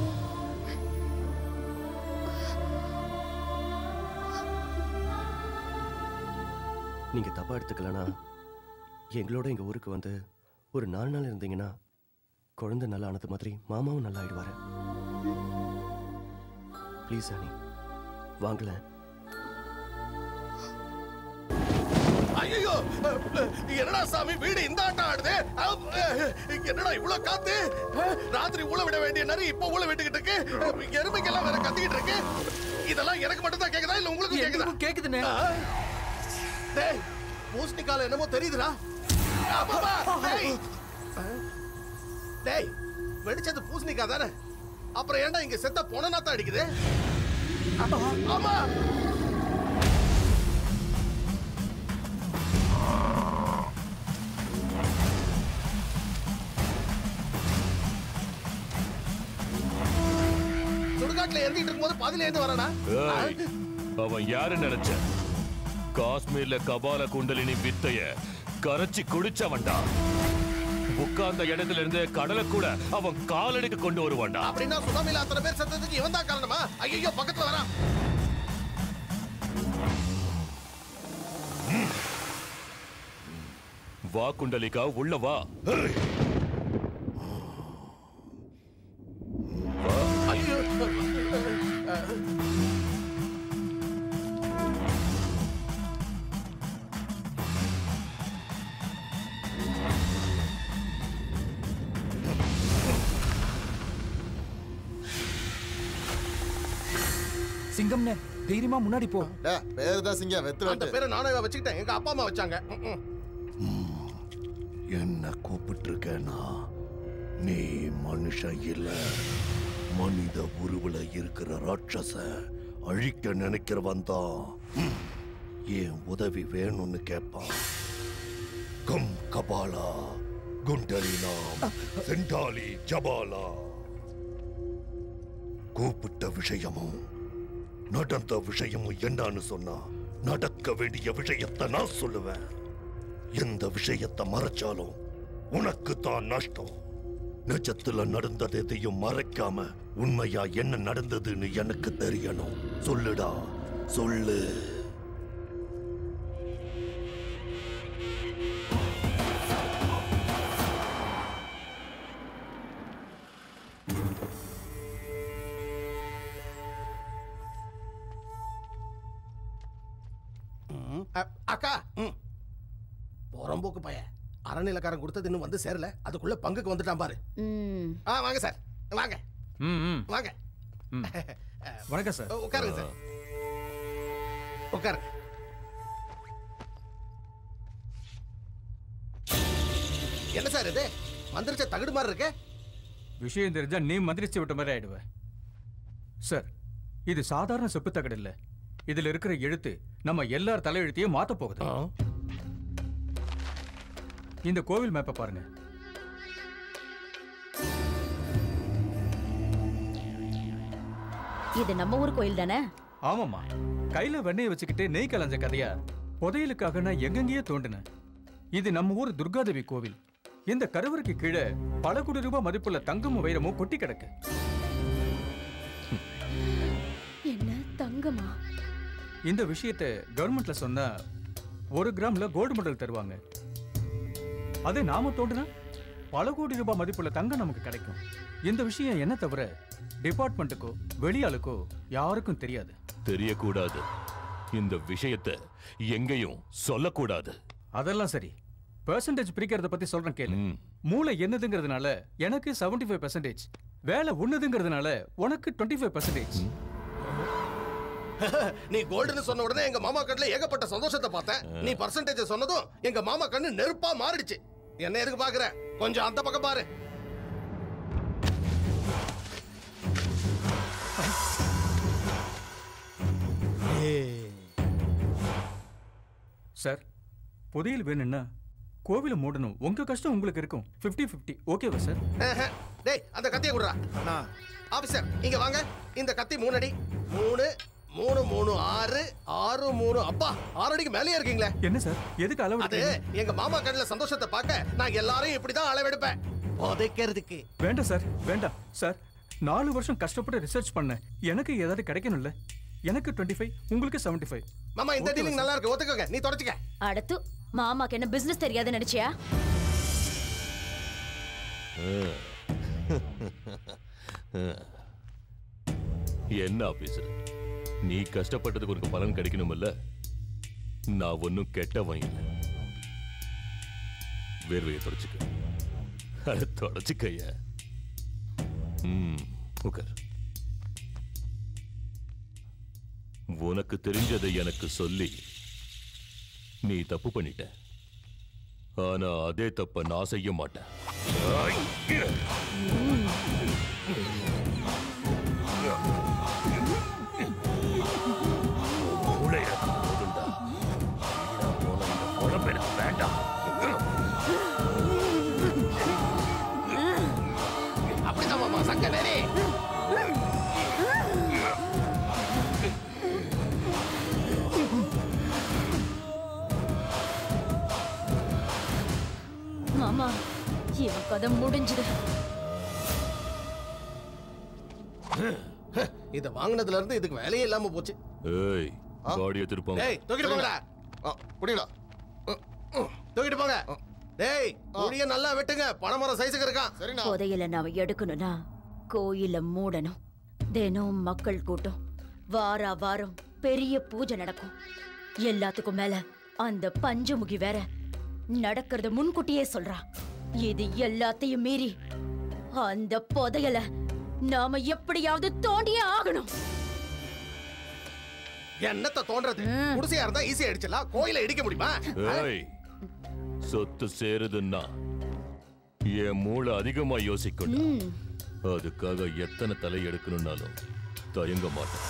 நீங்க தப்பா எடுத்துக்கலனா எங்களோட எங்க ஊருக்கு வந்து ஒரு நாலு நாள் இருந்தீங்கன்னா குழந்தை நல்லா ஆனது மாதிரி மாமாவும் நல்லா ஆயிடுவாரு ப்ளீஸ் அனி வாங்கல ஐயோ என்னடா சாமி வீடு இந்த ஆட்டம் ஆடுது அப், என்னடா இவ்வளவு காத்து ராத்திரி ஊழ விட வேண்டிய நரி இப்ப ஊழ விட்டுக்கிட்டு இருக்கு எருமைக்கெல்லாம் வேற கத்திக்கிட்டு இருக்கு இதெல்லாம் எனக்கு மட்டும் தான் கேக்குதா இல்ல உங்களுக்கு கேக்குதா கேக்குதுண்ணே டேய் பூசணிக்கால என்னமோ தெரியுதுடா அப்பப்பா, டேய். டேய் வெடிச்சது பூசணிக்கா தானே அப்புறம் ஏன்டா இங்க செத்த பொணனாத்தான் அடிக்குது ஆமா சுடுகாட்டுல இறங்கிட்டு இருக்கும்போது பாதியில இருந்து வரானா ஏய், அவன் யாரு நினைச்ச காஷ்மீர்ல கபால குண்டலினி வித்தைய கரைச்சி குடிச்சவன்டா உட்கார்ந்த இடத்துல இருந்து கடலை கூட அவன் காலடிக்கு கொண்டு வருவான்டா அப்படின்னா சுனாமில அத்தனை பேர் செத்ததுக்கு இவன் தான் காரணமா ஐயோ பக்கத்துல வரான் வா குண்டலிகா உள்ள வா ஐயோ சிங்கம்னே தைரியமா முன்னாடி போ பேரு தான் சிங்கம் வெத்து அந்த பேரை நானே வச்சுக்கிட்டேன் எங்க அப்பா அம்மா வச்சாங்க ம், ம். என்ன கூப்பிட்டுருக்கேனா நீ மனுஷன் இல்ல மனித உருவுல இருக்கிற ராட்சச அழிக்க நினைக்கிறவன் தான் ம். என் உதவி வேணும்னு கேட்பான் கம் கபாலா குண்டலினாம் செண்டாலி ஜபாலா கூப்பிட்ட விஷயமும் நடந்த விஷயமும் என்னன்னு சொன்னா நடக்க வேண்டிய விஷயத்தை நான் சொல்லுவேன் எந்த விஷயத்தை மறைச்சாலும் உனக்கு தான் நஷ்டம் நிஜத்துல நடந்தது எதையும் மறைக்காம உண்மையா என்ன நடந்ததுன்னு எனக்கு தெரியணும் சொல்லுடா சொல்லு ம், அ- அக்கா ம். புறம்போக்கு பைய அறநிலக்காரன் கொடுத்தது இன்னும் வந்து சேரல அதுக்குள்ள பங்குக்கு வந்துட்டான் பாரு ஆ வாங்க சார் வாங்க ம் ம் வாங்க ம். வணக்கம் சார் உட்காருங்க சார் உட்காருங்க என்ன சார் இது மந்திரிச்ச தகுடு மாதிரி இருக்கு விஷயம் தெரிஞ்சா நீ மந்திரிச்சு விட்ட மாதிரி ஆயிடுவ சார் இது சாதாரண செப்பு தகடு இல்ல இதுல இருக்கிற எழுத்து நம்ம எல்லார் தலையெழுத்தையும் மாத்த போகுது இந்த கோவில் மேப்பை பாருங்க இது நம்ம ஊர் கோயில் தானே ஆமாமா கையில வெண்ணெய் வச்சுக்கிட்டு நெய் கலஞ்ச கதையா புதையலுக்காக நான் எங்கெங்கேயோ தோண்டினேன் இது நம்ம ஊர் துர்காதேவி கோவில் இந்த கருவறைக்கு கீழே பல கோடி ரூபாய் மதிப்புள்ள தங்கமும் வைரமும் கொட்டி கிடக்கு என்ன தங்கமா இந்த விஷயத்தை கவர்மெண்ட்ல சொன்னா ஒரு கிராம்ல கோல்டு மெடல் தருவாங்க அதே நாம தோண்டுனா பல கோடி ரூபாய் மதிப்புள்ள தங்கம் நமக்கு கிடைக்கும் இந்த விஷயம் என்ன தவிர டிபார்ட்மெண்ட்டுக்கோ வெளியாளுக்கோ யாருக்கும் தெரியாது தெரியக்கூடாது இந்த விஷயத்தை எங்கேயும் சொல்லக்கூடாது அதெல்லாம் சரி பெர்சன்டேஜ் பிரிக்கிறத பத்தி சொல்றேன் கேளு மூளை என்னதுங்கிறதுனால எனக்கு 75% ஃபைவ் பெர்சன்டேஜ் வேலை உன்னதுங்கிறதுனால உனக்கு டுவெண்ட்டி ஃபைவ் பெர்சன்டேஜ் நீ கோல்டுன்னு சொன்ன உடனே எங்க மாமா கண்ணுல ஏகப்பட்ட சந்தோஷத்தை பார்த்தேன் நீ பர்சன்டேஜ் சொன்னதும் எங்க மாமா கண்ணு நெருப்பா மாறிடுச்சு என்ன எதுக்கு பாக்குற கொஞ்சம் அந்த பக்கம் பாரு சார் புதையல் வேணும்னா கோவிலை மூடணும் உங்க கஷ்டம் உங்களுக்கு இருக்கும் 50 50 ஓகேவா சார் ஆஹா. டேய் அந்த கத்தியை குடுறா ஆபீசர் இங்க வாங்க இந்த கத்தி மூணு அடி மூணு மூணு மூணு ஆறு ஆறு மூணு அப்பா ஆறு அடிக்கு மேலேயே இருக்கீங்களே என்ன சார் எதுக்கு அளவு அது எங்க மாமா கண்ணுல சந்தோஷத்தை பார்க்க நான் எல்லாரையும் இப்படிதான் அளவெடுப்பேன் புதைக்கிறதுக்கு வேண்டாம் சார் வேண்டாம் சார் நாலு வருஷம் கஷ்டப்பட்டு ரிசர்ச் பண்ணேன் எனக்கு ஏதாவது கிடைக்கணும்ல எனக்கு 25 ஃபைவ் உங்களுக்கு 75 ஃபைவ் மாமா இந்த Okay, டீலிங் sir. நல்லா இருக்கு ஒத்துக்கோங்க நீ தொடச்சுக்க அடுத்து மாமாக்கு என்ன பிசினஸ் தெரியாது நினைச்சியா என்ன ஆபீசர் நீ கஷ்டப்பட்டதுக்கு உனக்கு பலன் கிடைக்கணும்ல நான் ஒன்னும் கெட்டவன் இல்லை வேர்வையை தொடச்சுக்க அட தொடச்சுக்கைய ம் உட்கார் உனக்கு தெரிஞ்சதை எனக்கு சொல்லி நீ தப்பு பண்ணிட்ட ஆனா அதே தப்ப நான் செய்ய மாட்டேன் மூளையில போதுண்டா வீணா போன இந்த குழம்பு எனக்கு வேண்டாம் அப்படிதான் மாமா சங்க வேறே மாமா கதை முடிஞ்சுது இத வாங்குனதுல இருந்து இதுக்கு வேலையே இல்லாம போச்சு ஏய் காடியை திருப்பாங்க டேய் தூக்கிட்டு போங்கடா புடிடா தூக்கிட்டு போங்க டேய் குழிய நல்லா வெட்டுங்க பனைமரம் சைஸுக்கு இருக்கான் சரிண்ணா புதையல நாம எடுக்கணும்னா கோயில மூடணும் தினம் மக்கள் கூட்டம் வாரா வாரம் பெரிய பூஜை நடக்கும் எல்லாத்துக்கும் மேல அந்த பஞ்சமுகி வேற நடக்கிறத முன்கூட்டியே சொல்றா இது எல்லாத்தையும் மீறி அந்த புதையல நாம எப்படியாவது தோண்டியே ஆகணும் என்னத்த தோன்றது குடிசையா இருந்தா ஈஸியா அடிச்சிடலாம் கோயில இடிக்க முடியுமா ஏய் சொத்து சேருதுன்னா என் மூளை அதிகமா யோசிக்கணும் அதுக்காக எத்தனை தலை எடுக்கணும்னாலும் தயங்க மாட்டேன்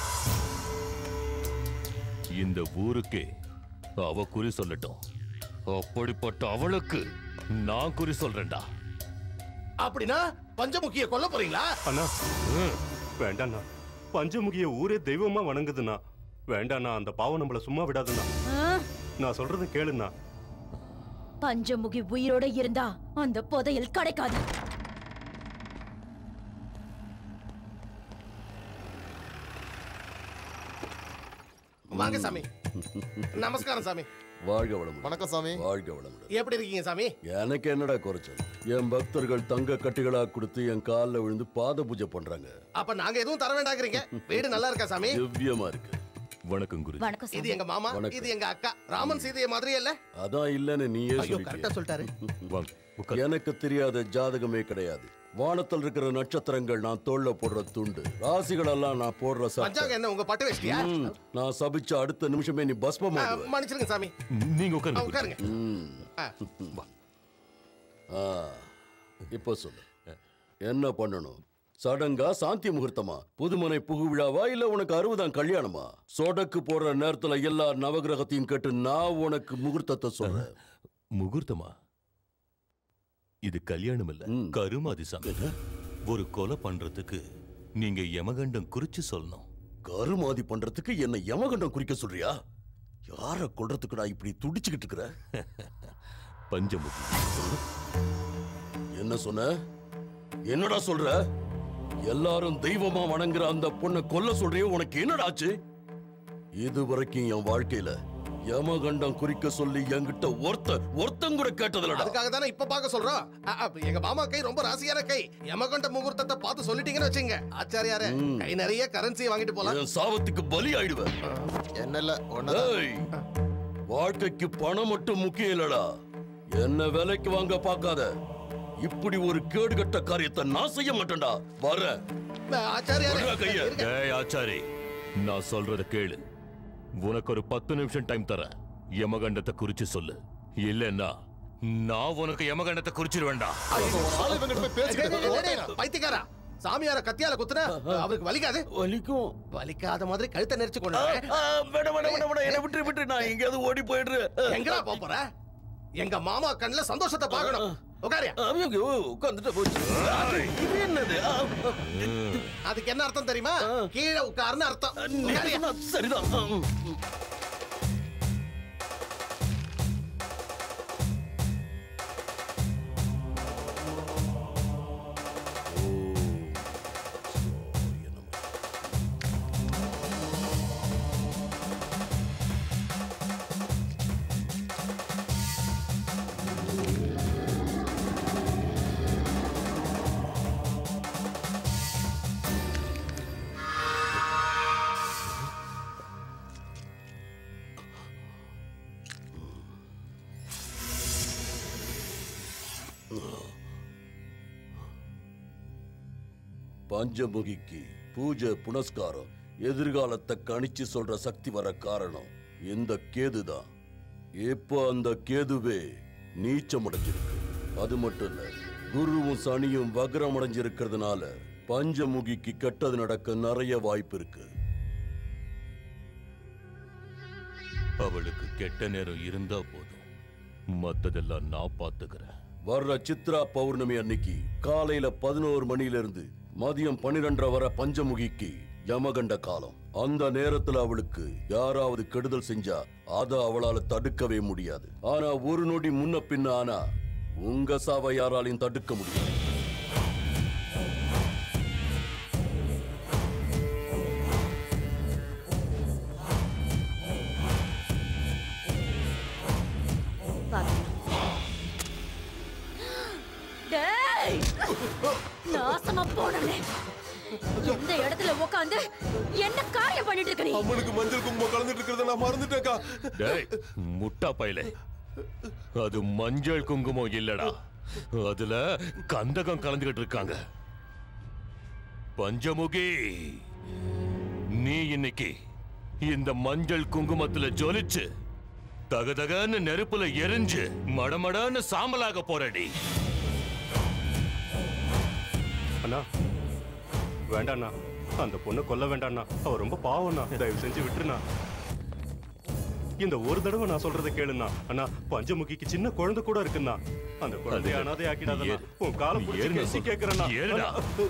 இந்த ஊருக்கே அவ குறி சொல்லட்டும் அப்படிப்பட்ட அவளுக்கு நான் குறி சொல்றேன்டா அப்படின்னா பஞ்சமுக்கிய கொல்ல போறீங்களா அண்ணா வேண்டாண்ணா பஞ்சமுகிய ஊரே தெய்வமா வணங்குதுண்ணா வேண்டாண்ணா அந்த பாவம் நம்மள சும்மா விடாதுண்ணா நான் சொல்றத கேளுண்ணா பஞ்சமுகி உயிரோட இருந்தா அந்த புதையல் கிடைக்காது வாங்க சாமி நமஸ்காரம் சாமி வாழ்க வளம் வணக்கம் சாமி வாழ்க வளம் எப்படி இருக்கீங்க சாமி எனக்கு என்னடா குறைச்சல் என் பக்தர்கள் தங்க கட்டிகளா கொடுத்து என் கால்ல விழுந்து பாத பூஜை பண்றாங்க அப்ப நாங்க எதுவும் தர வேண்டாங்கிறீங்க வீடு நல்லா இருக்கா சாமி திவ்யமா இருக்கு வணக்கம் குரு வணக்கம் இது எங்க மாமா வணக்கம். இது எங்க அக்கா ராமன் சீதைய மாதிரியே இல்ல அதான் இல்லன்னு நீயே ஐயோ, கரெக்டா சொல்லிட்டாரு. சொல்லிட்டிய எனக்கு தெரியாத ஜாதகமே கிடையாது வானத்தில் இருக்கிற நட்சத்திரங்கள் நான் தோல்ல போடுற துண்டு ராசிகள் எல்லாம் நான் போடுற சட்டை. பஞ்சாங்க என்ன உங்க பட்டு வச்சிட்டியா ம், நான் சபிச்ச அடுத்த நிமிஷமே நீ பஸ்மம் ஆ, மன்னிச்சிருங்க சாமி நீங்க ஆ, உட்காருங்க ஆ. ஆ, இப்போ சொல்லு என்ன பண்ணணும் சடங்கா சாந்தி முகூர்த்தமா புதுமனை புகு விழாவா இல்ல உனக்கு அறுபதாம் கல்யாணமா சொடக்கு போடுற நேரத்துல எல்லா நவகிரகத்தையும் கேட்டு நான் உனக்கு முகூர்த்தத்தை சொல்றேன் முகூர்த்தமா இது கல்யாணம் இல்ல கருமாதி சாமி ஒரு கொலை பண்றதுக்கு நீங்க யமகண்டம் குறிச்சு சொல்லணும் கருமாதி பண்றதுக்கு என்ன யமகண்டம் குறிக்க சொல்றியா யார கொல்றதுக்கு நான் இப்படி துடிச்சுக்கிட்டு இருக்கிற பஞ்சமுகி என்ன சொன்ன என்னடா சொல்ற எல்லாரும் தெய்வமா வணங்குற அந்த பொண்ணை கொல்ல சொல்றியே உனக்கு என்னடா ஆச்சு இது வரைக்கும் என் வாழ்க்கையில யமகண்டம் குறிக்க சொல்லி என்கிட்ட ஒருத்த ஒருத்தன் கூட கேட்டதில்லடா அதுக்காக தானே இப்ப பார்க்க சொல்றோம் அ, அ, எங்க மாமா கை ரொம்ப ராசியான கை யமகண்ட முகூர்த்தத்தை பார்த்து சொல்லிட்டீங்கன்னு வச்சுங்க ஆச்சாரியாரே ம். கை நிறைய கரன்சி வாங்கிட்டு போலாம் என் சாவத்துக்கு பலி ஆயிடுவேன் என்ன இல்ல ஏய், வாழ்க்கைக்கு பணம் மட்டும் முக்கியம் இல்லடா என்ன வேலைக்கு வாங்க பார்க்காத இப்படி ஒரு கேடுகட்ட காரியத்தை நான் செய்ய மாட்டேன்டா வரேன் விட்றா கைய. ஏய் ஆச்சாரி நான் சொல்றத கேளு உனக்கு ஒரு பத்து நிமிஷம் டைம் தரேன் யமகண்டத்தை குறிச்சு சொல்லு இல்லைன்னா நான் உனக்கு யமகண்டத்தை குறிச்சிருவேண்டா பைத்தியக்காரா சாமியார கத்தியால குத்துன அவருக்கு வலிக்காது வலிக்கும் வலிக்காத மாதிரி கழுத்தை நெரிச்சு கொண்டு வேட வேட வேட வேட என்ன விட்டு விட்டு நான் எங்கேயாவது ஓடி போயிடுறேன் எங்கடா போப் போற எங்க மாமா கண்ணுல சந்தோஷத்தை பார்க்கணும் உட்காரியா உட்கார்ந்துட்டு போச்சு இது என்னது ஆ, அதுக்கு என்ன அர்த்தம் தெரியுமா கீழே உட்காருன்னு அர்த்தம் உட்காரியா? சரிதான் ஆ, ம், ம். பஞ்சமுகிக்கு பூஜை புனஸ்காரம் எதிர்காலத்தை கணிச்சு சொல்ற சக்தி வர காரணம் இந்த கேதுதான் இப்போ அந்த கேதுவே நீச்சம் அடைஞ்சிருக்கு அது மட்டும் இல்ல குருவும் சனியும் வக்ரம் அடைஞ்சிருக்கிறதுனால பஞ்சமுகிக்கு கெட்டது நடக்க நிறைய வாய்ப்பு இருக்கு அவளுக்கு கெட்ட நேரம் இருந்தா போதும் மத்ததெல்லாம் நான் பாத்துக்கிறேன் வர்ற சித்ரா பௌர்ணமி அன்னைக்கு காலையில பதினோரு மணில இருந்து மதியம் பன்னிரெண்டரை வர பஞ்சமுகிக்கு யமகண்ட காலம் அந்த நேரத்துல அவளுக்கு யாராவது கெடுதல் செஞ்சா அத அவளால தடுக்கவே முடியாது ஆனா ஒரு நொடி முன்ன பின்ன ஆனா உங்க சாவை யாராலையும் தடுக்க முடியும் டேய் நாசமா போனவனே எந்த இடத்துல உட்காந்து என்ன காரியம் பண்ணிட்டு இருக்க நீ அம்மனுக்கு மஞ்சள் குங்குமம் கலந்துட்டு இருக்கிறத நான் மறந்துட்டேக்கா டேய் முட்டா பையலே அது மஞ்சள் குங்குமம் இல்லடா அதுல கந்தகம் கலந்துகிட்டு இருக்காங்க பஞ்சமுகி நீ இன்னைக்கு இந்த மஞ்சள் குங்குமத்துல ஜொலிச்சு தகதகன்னு நெருப்புல எரிஞ்சு மடமடன்னு சாம்பலாக போறடி அண்ணா வேண்டாண்ணா அந்த பொண்ணை கொல்ல வேண்டாண்ணா அவ ரொம்ப பாவம்ண்ணா தயவு செஞ்சு விட்டுருண்ணா இந்த ஒரு தடவை நான் சொல்றதை கேளுண்ணா அண்ணா பஞ்சமுகிக்கு சின்ன குழந்தை கூட இருக்குண்ணா அந்த குழந்தைய அது- அனாதை ஆக்கிடாதண்ணா ஏறு. உன் காலம் பிடிச்சி ஏறுடா கெஞ்சி சொல்லு. கேட்கறேண்ணா ஏறுடா.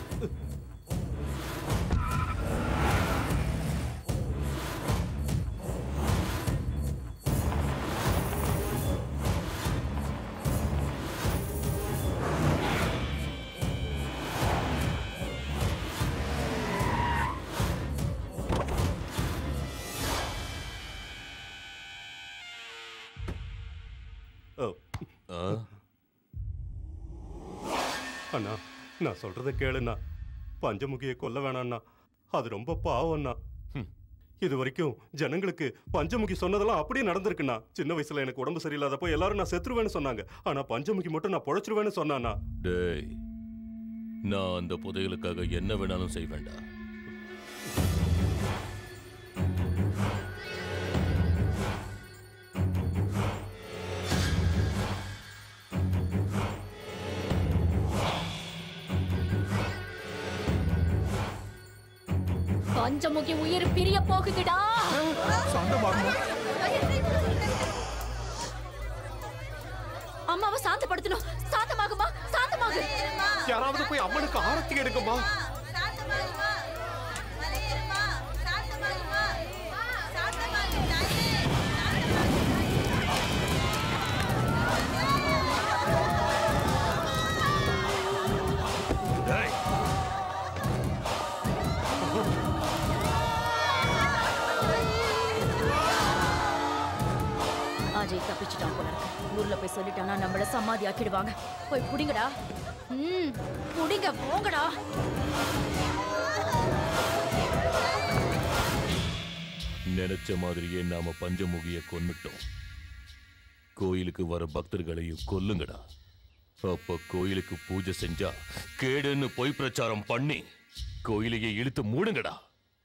ஓ. அண்ணா நான் சொல்றதை கேளுண்ணா பஞ்சமுகியை கொல்ல வேணாண்ணா அது ரொம்ப பாவம்ண்ணா இது வரைக்கும் ஜனங்களுக்கு பஞ்சமுகி சொன்னதெல்லாம் அப்படியே நடந்திருக்குண்ணா சின்ன வயசுல எனக்கு உடம்பு சரியில்லாதப்போ எல்லாரும் நான் செத்துருவேன்னு சொன்னாங்க ஆனா பஞ்சமுகி மட்டும் நான் பொழைச்சிருவேன்னு சொன்னானா டேய் நான் அந்த புதையலுக்காக என்ன வேணாலும் செய்வேன்டா பஞ்சமுகி உயிர் பிரிய போகுதுடா அம்மாவை சாந்தப்படுத்தணும் சாந்தமாகுமா சாந்தமாகு யாராவது போய் அம்மனுக்கு ஆரத்தி எடுக்குமா அஜய் தப்பிச்சுட்டான் போல இருக்கு ஊர்ல போய் சொல்லிட்டானா நம்மள சமாதி ஆக்கிடுவாங்க போய் புடிங்கடா ம் புடிங்க போங்கடா நினைச்ச மாதிரியே நாம பஞ்சமுகிய கொன்னுட்டோம் கோயிலுக்கு வர பக்தர்களையும் கொல்லுங்கடா அப்ப கோயிலுக்கு பூஜை செஞ்சா கேடுன்னு பொய் பிரச்சாரம் பண்ணி கோயிலையே இழுத்து மூடுங்கடா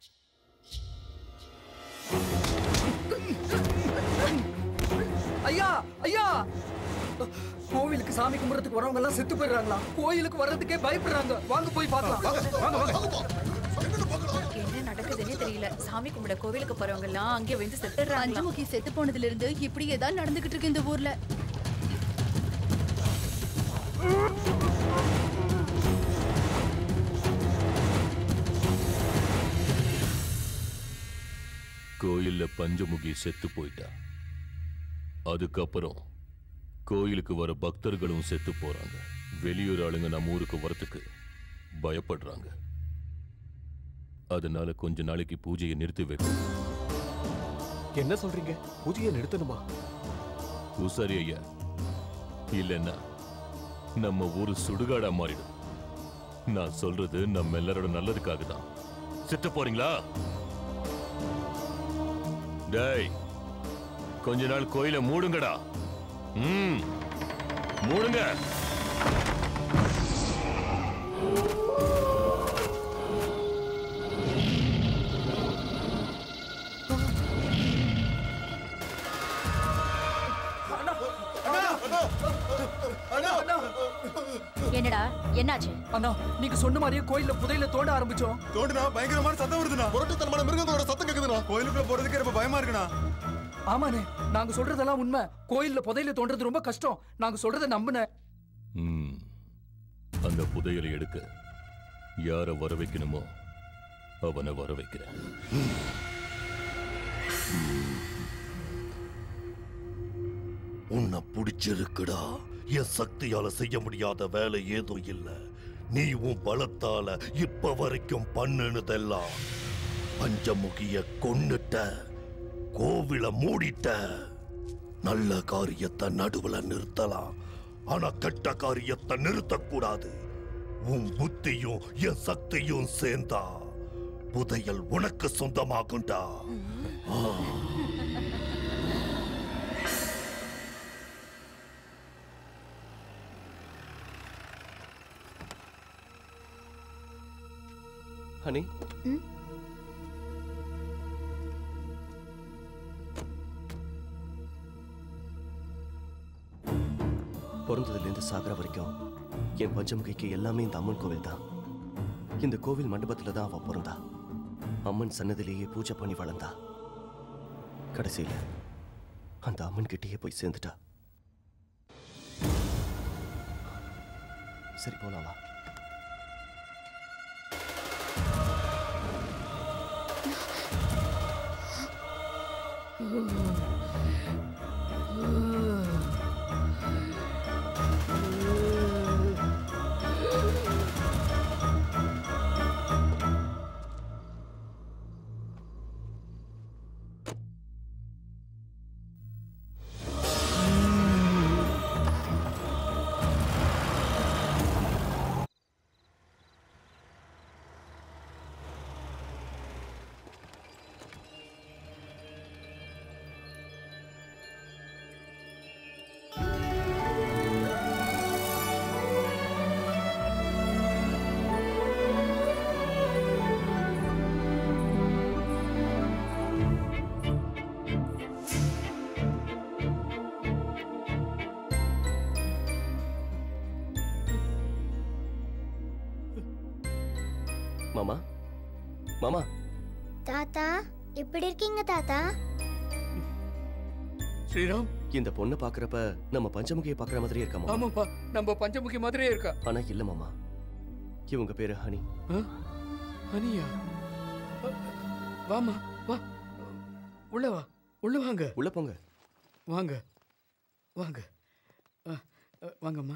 ஐயா ஐயா கோவிலுக்கு சாமி கும்பிடுறதுக்கு வரவங்க எல்லாம் செத்து போயிடுறாங்களா கோயிலுக்கு வர்றதுக்கே பயப்படுறாங்க வாங்க போய் பார்க்கலாம் வாங்க வாங்க என்ன நடக்குதுன்னே தெரியல சாமி கும்பிட கோவிலுக்கு போறவங்க எல்லாம் அங்கே வந்து செத்துடுறாங்க பஞ்சமுகி செத்து போனதுல இருந்து இப்படி ஏதாவது நடந்துகிட்டு இருக்கு இந்த ஊர்ல கோயில்ல பஞ்சமுகி செத்து போயிட்டா அதுக்கப்புறம் கோயிலுக்கு வர பக்தர்களும் செத்து போறாங்க வெளியூர் ஆளுங்க நம்ம ஊருக்கு வரத்துக்கு பயப்படுறாங்க அதனால கொஞ்ச நாளைக்கு பூஜையை நிறுத்தி வைக்கும் என்ன சொல்றீங்க பூஜையை நிறுத்தணுமா பூசாரி ஐயா இல்லைன்னா நம்ம ஊரு சுடுகாடா மாறிடும் நான் சொல்றது நம்ம எல்லாரோட நல்லதுக்காக தான் செத்து போறீங்களா டேய் கொஞ்ச நாள் கோயிலை மூடுங்கடா ம் மூடுங்க என்னடா என்னாச்சு அண்ணா நீங்க சொன்ன மாதிரியே கோயில்ல புதையில தோண்ட ஆரம்பிச்சோம் தோண்டுனா பயங்கரமான சத்தம் வருதுண்ணா புரட்டுத்தனமான மிருகங்களோட சத்தம் கேக்குதுண்ணா கோயிலுக்குள்ள போறதுக்கு ரொம்ப பயமா இருக்குண்ணா ஆமாண்ணே நாங்க சொல்றதெல்லாம் உண்மை கோயில்ல புதையில தோண்டறது ரொம்ப கஷ்டம் நாங்க சொல்றத நம்புன ம் அந்த புதையலை எடுக்க யார வர வைக்கணுமோ அவனை வர வைக்கிறேன் உன்னை பிடிச்சிருக்குடா என் சக்தியால செய்ய முடியாத வேலை ஏதும் இல்ல நீ உன் பலத்தால இப்ப வரைக்கும் பண்ணுனதெல்லாம் பஞ்சமுகிய கொன்னுட்ட கோவில மூடிட்ட நல்ல காரியத்தை நடுவுல நிறுத்தலாம் ஆனா கெட்ட காரியத்தை நிறுத்தக்கூடாது உன் புத்தியும் என் சக்தியும் சேர்ந்தா புதையல் உனக்கு சொந்தமாகும்டா ஆ. ஹனி பிறந்ததுலேருந்து சாகர வரைக்கும் என் பஞ்சமுகைக்கு எல்லாமே இந்த அம்மன் கோவில் தான் இந்த கோவில் மண்டபத்தில் தான் அவ பிறந்தா அம்மன் சன்னதிலேயே பூஜை பண்ணி வளர்ந்தா கடைசியில் அந்த அம்மன் கிட்டேயே போய் சேர்ந்துட்டா சரி போலாம் வா மாமா மாமா தாத்தா எப்படி இருக்கீங்க தாத்தா ஸ்ரீராம் இந்த பொண்ணை பார்க்கறப்ப நம்ம பஞ்சமுகியை பார்க்குற மாதிரியே இருக்கா மாமா ஆமாப்பா நம்ம பஞ்சமுகி மாதிரியே இருக்கா ஆனா இல்ல மாமா இவங்க பேரு ஹனி அனியா வாமா வா உள்ள வா உள்ள வாங்க உள்ள போங்க வாங்க வாங்க அ, அ, வாங்கம்மா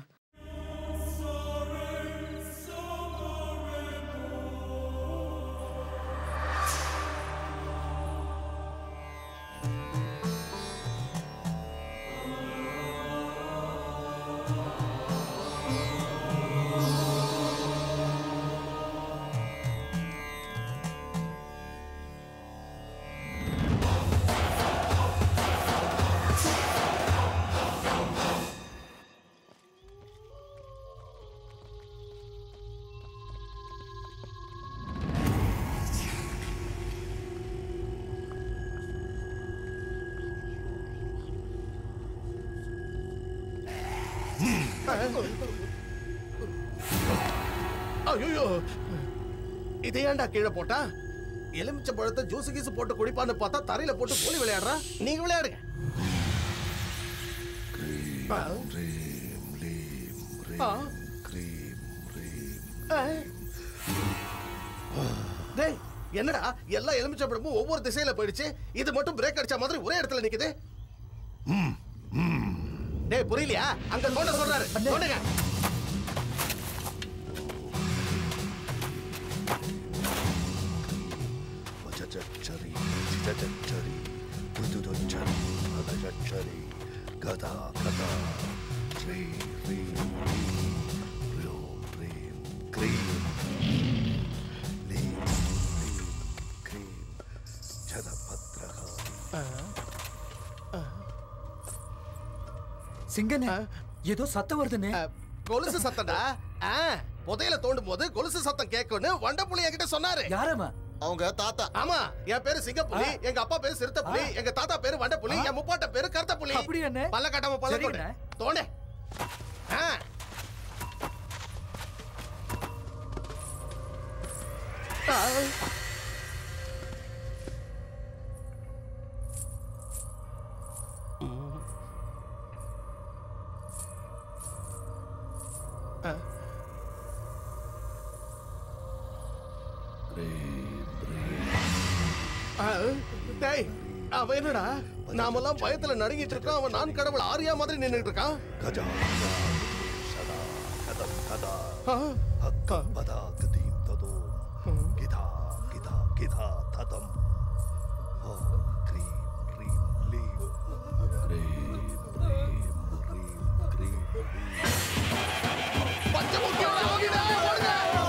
ஐயோ இதை ஏன்டா கீழே போட்டா எலுமிச்சை பழத்தை ஜூஸ் கீசு போட்டு குடிப்பான்னு பார்த்தா தரையில போட்டு கோலி விளையாடுறா நீங்க விளையாடுங்க ஆ. ஆ. ஆ. டேய் என்னடா எல்லா எலுமிச்சை பழமும் ஒவ்வொரு திசையில போயிடுச்சு இது மட்டும் பிரேக் அடிச்ச மாதிரி ஒரே இடத்துல நிக்குது டேய் புரியலையா அங்க தோண்ட சொல்றாரு தோண்டுங்க வஜஜச்சரி சிஜஜச்சரி புதுதொச்சரி அதஜச்சரி கதா கதா ஸ்ரீ ரீம் ரீம் ரியோம் ரீம் க்ரீம் லீம் லீம் க்ரீம் ஜதபத்ரகா சிங்கனே ஏதோ சத்தம் வருதுன்னு கொலுசு சத்தம்டா ஆ, புதையல தோண்டும் போது கொலுசு சத்தம் கேட்கும்னு வண்டப்புலி என்கிட்ட சொன்னாரு யாரம்மா அவங்க தாத்தா ஆமா என் பேரு சிங்கப்புலி எங்க அப்பா பேரு சிறுத்தைப்புலி எங்க தாத்தா பேரு வண்டப்புலி என் முப்பாட்ட பேரு கருத்தப்புலி அப்படி என்ன? பல்ல கட்டாம பல்ல சரி தோண்டு அண்ணே. தோண்டு ஆ. ஆ. ஆ. ஆ, டேய் அவன் என்னடா நாமெல்லாம் பயத்துல நடுங்கிட்டு இருக்கோம் அவன் நான் கடவுள் ஆரியா மாதிரி நின்னுட்டு இருக்கான் கஜா சதா கதம் கதா ஆ. ஹக்க பதா கதீம் ததோ கிதா கிதா கிதா ததம் ஓ க்ரீம் க்ரீம் லீம் க்ரீம் க்ரீம் க்ரீம் க்ரீம் பஞ்சமுக்கியோட ஆகிடா, ஓடுங்க.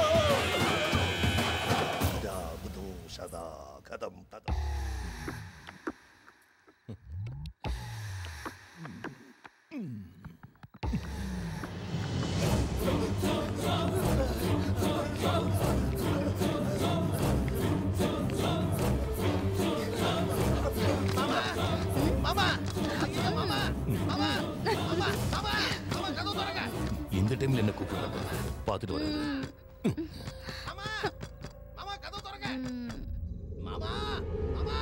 கஜா புதோ சதா கதம் கதம் மாமா ஐயோ, மாமா மாமா மாமா மாமா மாமா கதவு திறங்க இந்த டைம்ல என்ன கூப்பிடுறாங்க பார்த்துட்டு வரேன் மாமா கதவு திறங்க மாமா மாமா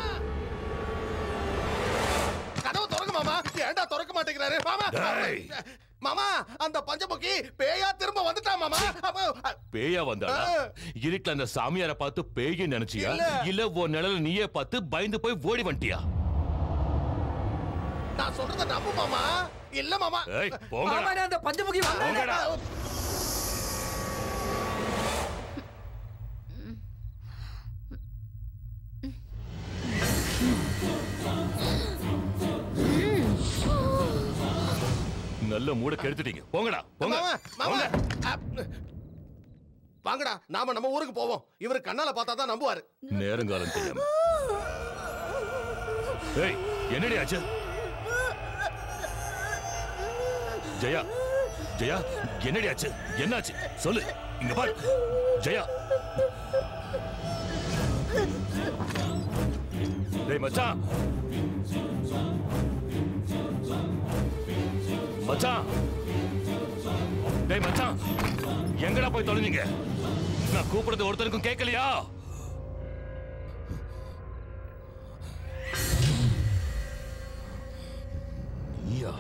கதவு திறங்க மாமா ஏன்டா திறக்க மாட்டேங்கிறாரு மாமா டேய். மாமா அந்த பஞ்சமுகி பேயா திரும்ப வந்துட்டா மாமா அப்ப, பேயா வந்தாளா இருட்டுல அந்த சாமியாரை பார்த்து பேய் நினைச்சியா இல்ல. இல்ல உன் நிழல நீயே பார்த்து பயந்து போய் ஓடி வந்துட்டியா நான் சொல்றத நம்பு மாமா இல்ல மாமா ஏய், போங்கடா. மாமா, அந்த பஞ்சமுகி போங்கடா. நல்ல மூட கெடுத்துட்டீங்க போங்கடா போங்க மாமா மாமா போங்க. அப். வாங்கடா நாம நம்ம ஊருக்கு போவோம் இவரு கண்ணால பார்த்தா தான் நம்புவாரு நேரங்காலம் தெரியாம ஏய் என்னடி ஆச்சு ஜெயா ஜெயா என்னடி ஆச்சு என்னாச்சு சொல்லு இங்க பாரு ஜெயா டேய் மச்சான் மச்சான் டேய் மச்சான் எங்கடா போய் தொலைஞ்சீங்க நான் கூப்பிடுறது ஒருத்தருக்கும் கேட்கலையா நீயா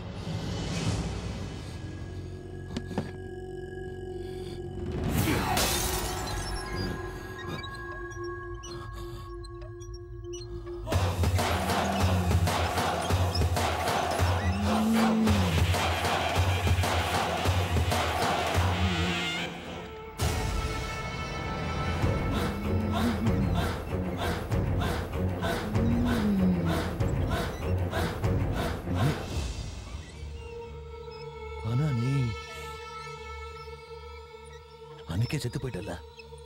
ஆனா நீ அன்னைக்கே செத்து போயிட்டல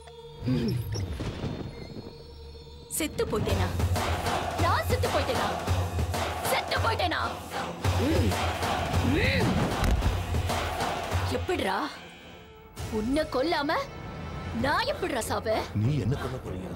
செத்து போயிட்டேனா நான் செத்து போயிட்டேனா செத்து போயிட்டேனா ம். ம். எப்படிடா உன்னை கொல்லாம நான் எப்படிடா சாவேன் நீ என்ன பண்ண போறீங்க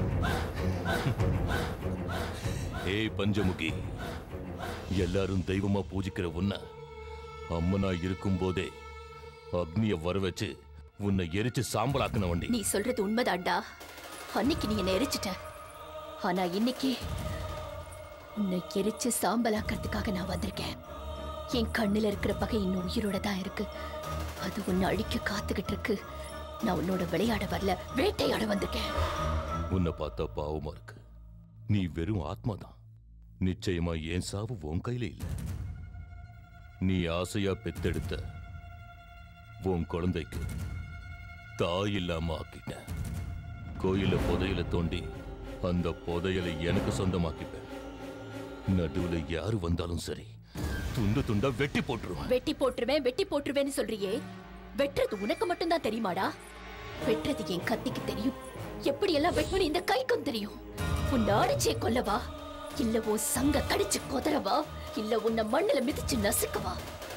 ஏய் பஞ்சமுகி எல்லாரும் தெய்வமா பூஜிக்கிற உன்னை அம்மனா இருக்கும் போதே அக்னிய வர வச்சு உன்னை எரிச்சு சாம்பலாக்குன வண்டி நீ சொல்றது உண்மைதான்டா அன்னைக்கு நீ என்ன எரிச்சிட்ட ஆனா இன்னைக்கு உன்னை எரிச்சு சாம்பலாக்கிறதுக்காக நான் வந்திருக்கேன் என் கண்ணுல இருக்கிற பகை இன்னும் உயிரோட தான் இருக்கு அது உன்னை அழிக்க காத்துக்கிட்டு இருக்கு நான் உன்னோட விளையாட வரல வேட்டையாட வந்திருக்கேன் உன்னை பார்த்தா பாவமா இருக்கு நீ வெறும் ஆத்மா தான் நிச்சயமா என் சாவு உன் கையில இல்ல நீ ஆசையா பெத்தெடுத்த உன் குழந்தைக்கு தாய் இல்லாம ஆக்கிட்டேன் கோயில புதையல தோண்டி அந்த புதையலை எனக்கு சொந்தமாக்கிப்பேன் நடுவுல யாரு வந்தாலும் சரி துண்டு துண்டா வெட்டி போட்டுருவேன் வெட்டி போட்டுருவேன் வெட்டி போட்டுருவேன்னு சொல்றியே வெட்டுறது உனக்கு மட்டும்தான் தெரியுமாடா வெட்டுறது என் கத்திக்கு தெரியும் எப்படி எல்லாம் வெட்டணும் இந்த கைக்கும் தெரியும் உன் அடிச்சே கொல்லவா இல்ல உன் சங்க கடிச்சு கொதறவா இல்ல உன்னை மண்ணுல மிதிச்சு நசுக்கவா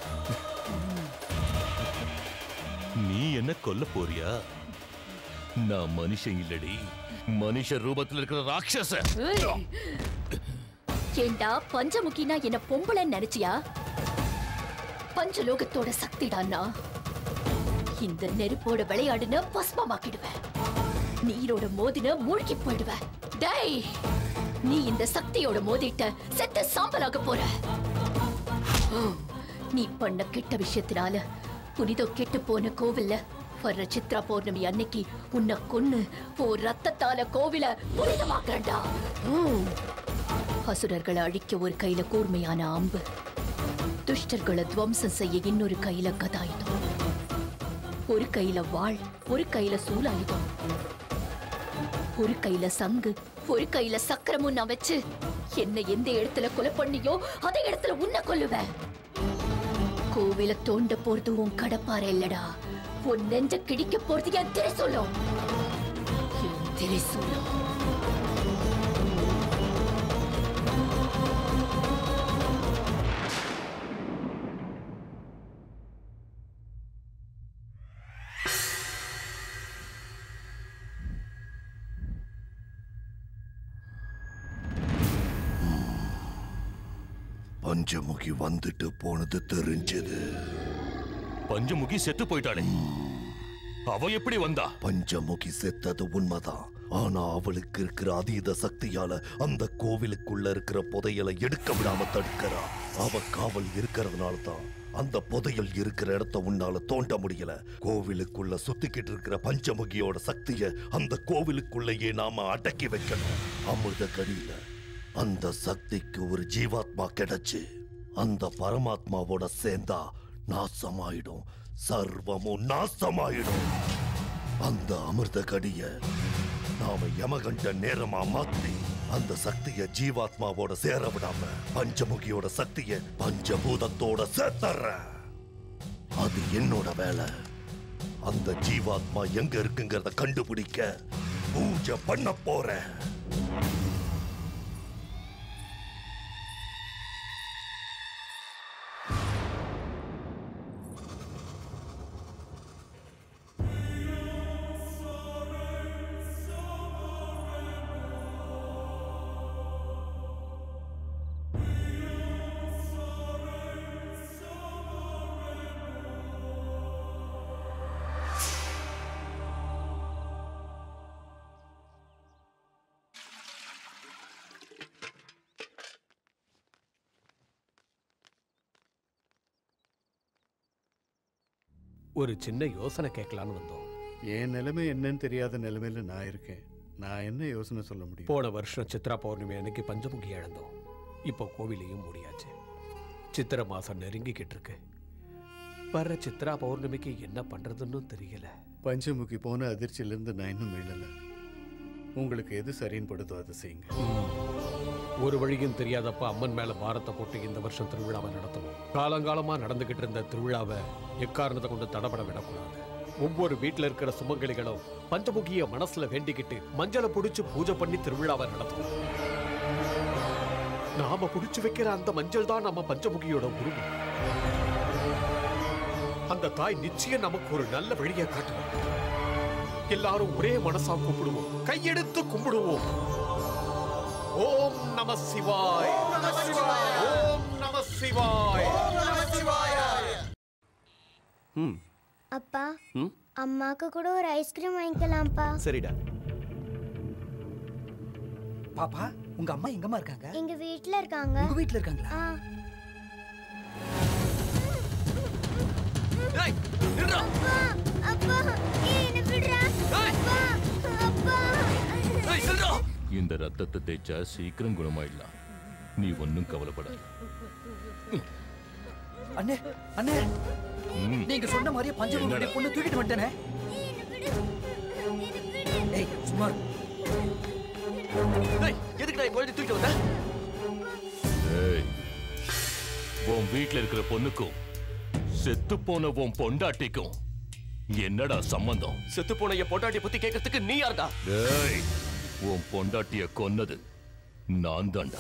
நீ என்ன கொல்ல போறியா நான் மனுஷன் இல்லடி மனுஷ ரூபத்துல இருக்கிற ராட்சச ஏய்! ஏண்டா பஞ்சமுகினா என்ன பொம்பளைன்னு நினைச்சியா பஞ்சலோகத்தோட சக்திடான்னா இந்த நெருப்போட விளையாடுன பஸ்மமாக்கிடுவேன் நீரோட மோதின மூழ்கி போயிடுவேன் டேய் நீ இந்த சக்தியோட மோதிட்ட செத்த சாம்பலாக போற நீ பண்ண கெட்ட விஷயத்தினால புனிதம் கெட்டு போன கோவில்ல வர்ற சித்ரா பௌர்ணமி அன்னைக்கு உன்னை கொன்னு ஓ ரத்தத்தால கோவில புனிதமாக்குறேன்டா ம். அசுரர்களை அழிக்க ஒரு கையில கூர்மையான அம்பு துஷ்டர்களை துவம்சம் செய்ய இன்னொரு கையில கதாயுதம் ஒரு கையில வாள் ஒரு கையில சூலாயுதம் ஒரு கையில சங்கு ஒரு கையில சக்கரமும் நான் வச்சு என்ன எந்த இடத்துல கொலை பண்ணியோ அதே இடத்துல உன்னை கொல்லுவேன் கோவில தோண்ட போறது உன் கடப்பாறை இல்லடா உன் நெஞ்ச கிடிக்க போறது என் திரைசூலம் என் திரைசூலம் பஞ்சமுகி வந்துட்டு போனது தெரிஞ்சது பஞ்சமுகி செத்து போயிட்டாளே அவ எப்படி வந்தா பஞ்சமுகி செத்தது உண்மைதான் ஆனா அவளுக்கு இருக்கிற அதீத சக்தியால அந்த கோவிலுக்குள்ள இருக்கிற புதையலை எடுக்க விடாம தடுக்கிறா அவ காவல் இருக்கிறதுனால தான் அந்த புதையல் இருக்கிற இடத்த உன்னால தோண்ட முடியல கோவிலுக்குள்ள சுத்திக்கிட்டு இருக்கிற பஞ்சமுகியோட சக்திய அந்த கோவிலுக்குள்ளேயே நாம அடக்கி வைக்கணும் அமிர்த கடியில அந்த சக்திக்கு ஒரு ஜீவாத்மா கிடைச்சு அந்த பரமாத்மாவோட சேர்ந்தா நாசமாயிடும் சர்வமும் நாசமாயிடும் அந்த அமிர்த கடிய நாம யமகண்ட நேரமா மாத்தி அந்த சக்திய ஜீவாத்மாவோட சேர விடாம பஞ்சமுகியோட சக்திய பஞ்சபூதத்தோட சேர்த்தர்ற அது என்னோட வேலை அந்த ஜீவாத்மா எங்க இருக்குங்கிறத கண்டுபிடிக்க பூஜை பண்ண போறேன் ஒரு சின்ன யோசனை கேட்கலான்னு வந்தோம் என் நிலைமை என்னன்னு தெரியாத நிலைமையில நான் இருக்கேன் நான் என்ன யோசனை சொல்ல முடியும் போன வருஷம் சித்ரா பௌர்ணமி அன்னைக்கு பஞ்சமுகி இழந்தோம் இப்போ கோவிலையும் மூடியாச்சு சித்திரை மாசம் நெருங்கிக்கிட்டு இருக்கு வர்ற சித்ரா பௌர்ணமிக்கு என்ன பண்றதுன்னு தெரியல பஞ்சமுகி போன அதிர்ச்சியிலிருந்து நான் இன்னும் மீளல உங்களுக்கு எது சரின்னு படுதோ அதை செய்யுங்க ஒரு வழியும் தெரியாதப்ப அம்மன் மேல பாரத்தை போட்டு இந்த வருஷம் திருவிழாவை நடத்தணும் காலங்காலமா நடந்துகிட்டு இருந்த திருவிழாவை எக்காரணத்தை கொண்டு தடபட விடக்கூடாது ஒவ்வொரு வீட்டுல இருக்கிற சுமங்கலிகளும் பஞ்சமுகிய மனசுல வேண்டிக்கிட்டு மஞ்சளை புடிச்சு பூஜை பண்ணி திருவிழாவை நடத்தணும் நாம புடிச்சு வைக்கிற அந்த மஞ்சள் தான் நம்ம பஞ்சமுகியோட உருவம் அந்த தாய் நிச்சயம் நமக்கு ஒரு நல்ல வழியை காட்டுவார் எல்லாரும் ஒரே மனசா கும்பிடுவோம் கையெடுத்து கும்பிடுவோம் ஓம் நம சிவாய் ஓம் நம சிவாய் ம் அப்பா ம் அம்மாக்கு கூட ஒரு ஐஸ்கிரீம் வாங்கிக்கலாம்ப்பா சரிடா பாப்பா உங்க அம்மா எங்கம்மா இருக்காங்க எங்க வீட்ல இருக்காங்க உங்க வீட்ல இருக்காங்களா ஆ அப்பா அப்பா ஏய் என்ன விடுறா அப்பா அப்பா இந்த ரத்தத்தை தேய்ச்சா சீக்கிரம் குணமாயிடலாம் நீ ஒன்னும் கவலைப்படாத அண்ணே அண்ணே ம். நீங்க சொன்ன மாதிரியே பஞ்சமுகனுடைய என்னடா? பொண்ணு தூக்கிட்டு வந்துட்டேனே ஏய் சும்மா எதுக்கு நான் குழந்தை தூக்கிட்டு வந்தேன் ஏய் உன் வீட்ல இருக்கிற பொண்ணுக்கும் செத்து போன உன் பொண்டாட்டிக்கும் என்னடா சம்பந்தம் செத்து போன என் பொட்டாட்டிய பத்தி கேட்கறதுக்கு நீ யாருடா ஏய் உன் பொண்டாட்டிய கொன்னது நான் தான்டா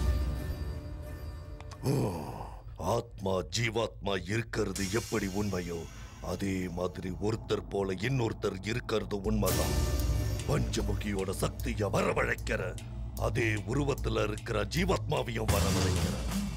ஆத்மா ஜீவாத்மா இருக்கிறது எப்படி உண்மையோ அதே மாதிரி ஒருத்தர் போல இன்னொருத்தர் இருக்கிறது உண்மைதான் பஞ்சமுகியோட சக்திய வரவழைக்கிற அதே உருவத்துல இருக்கிற ஜீவாத்மாவையும் வரவழைக்கிற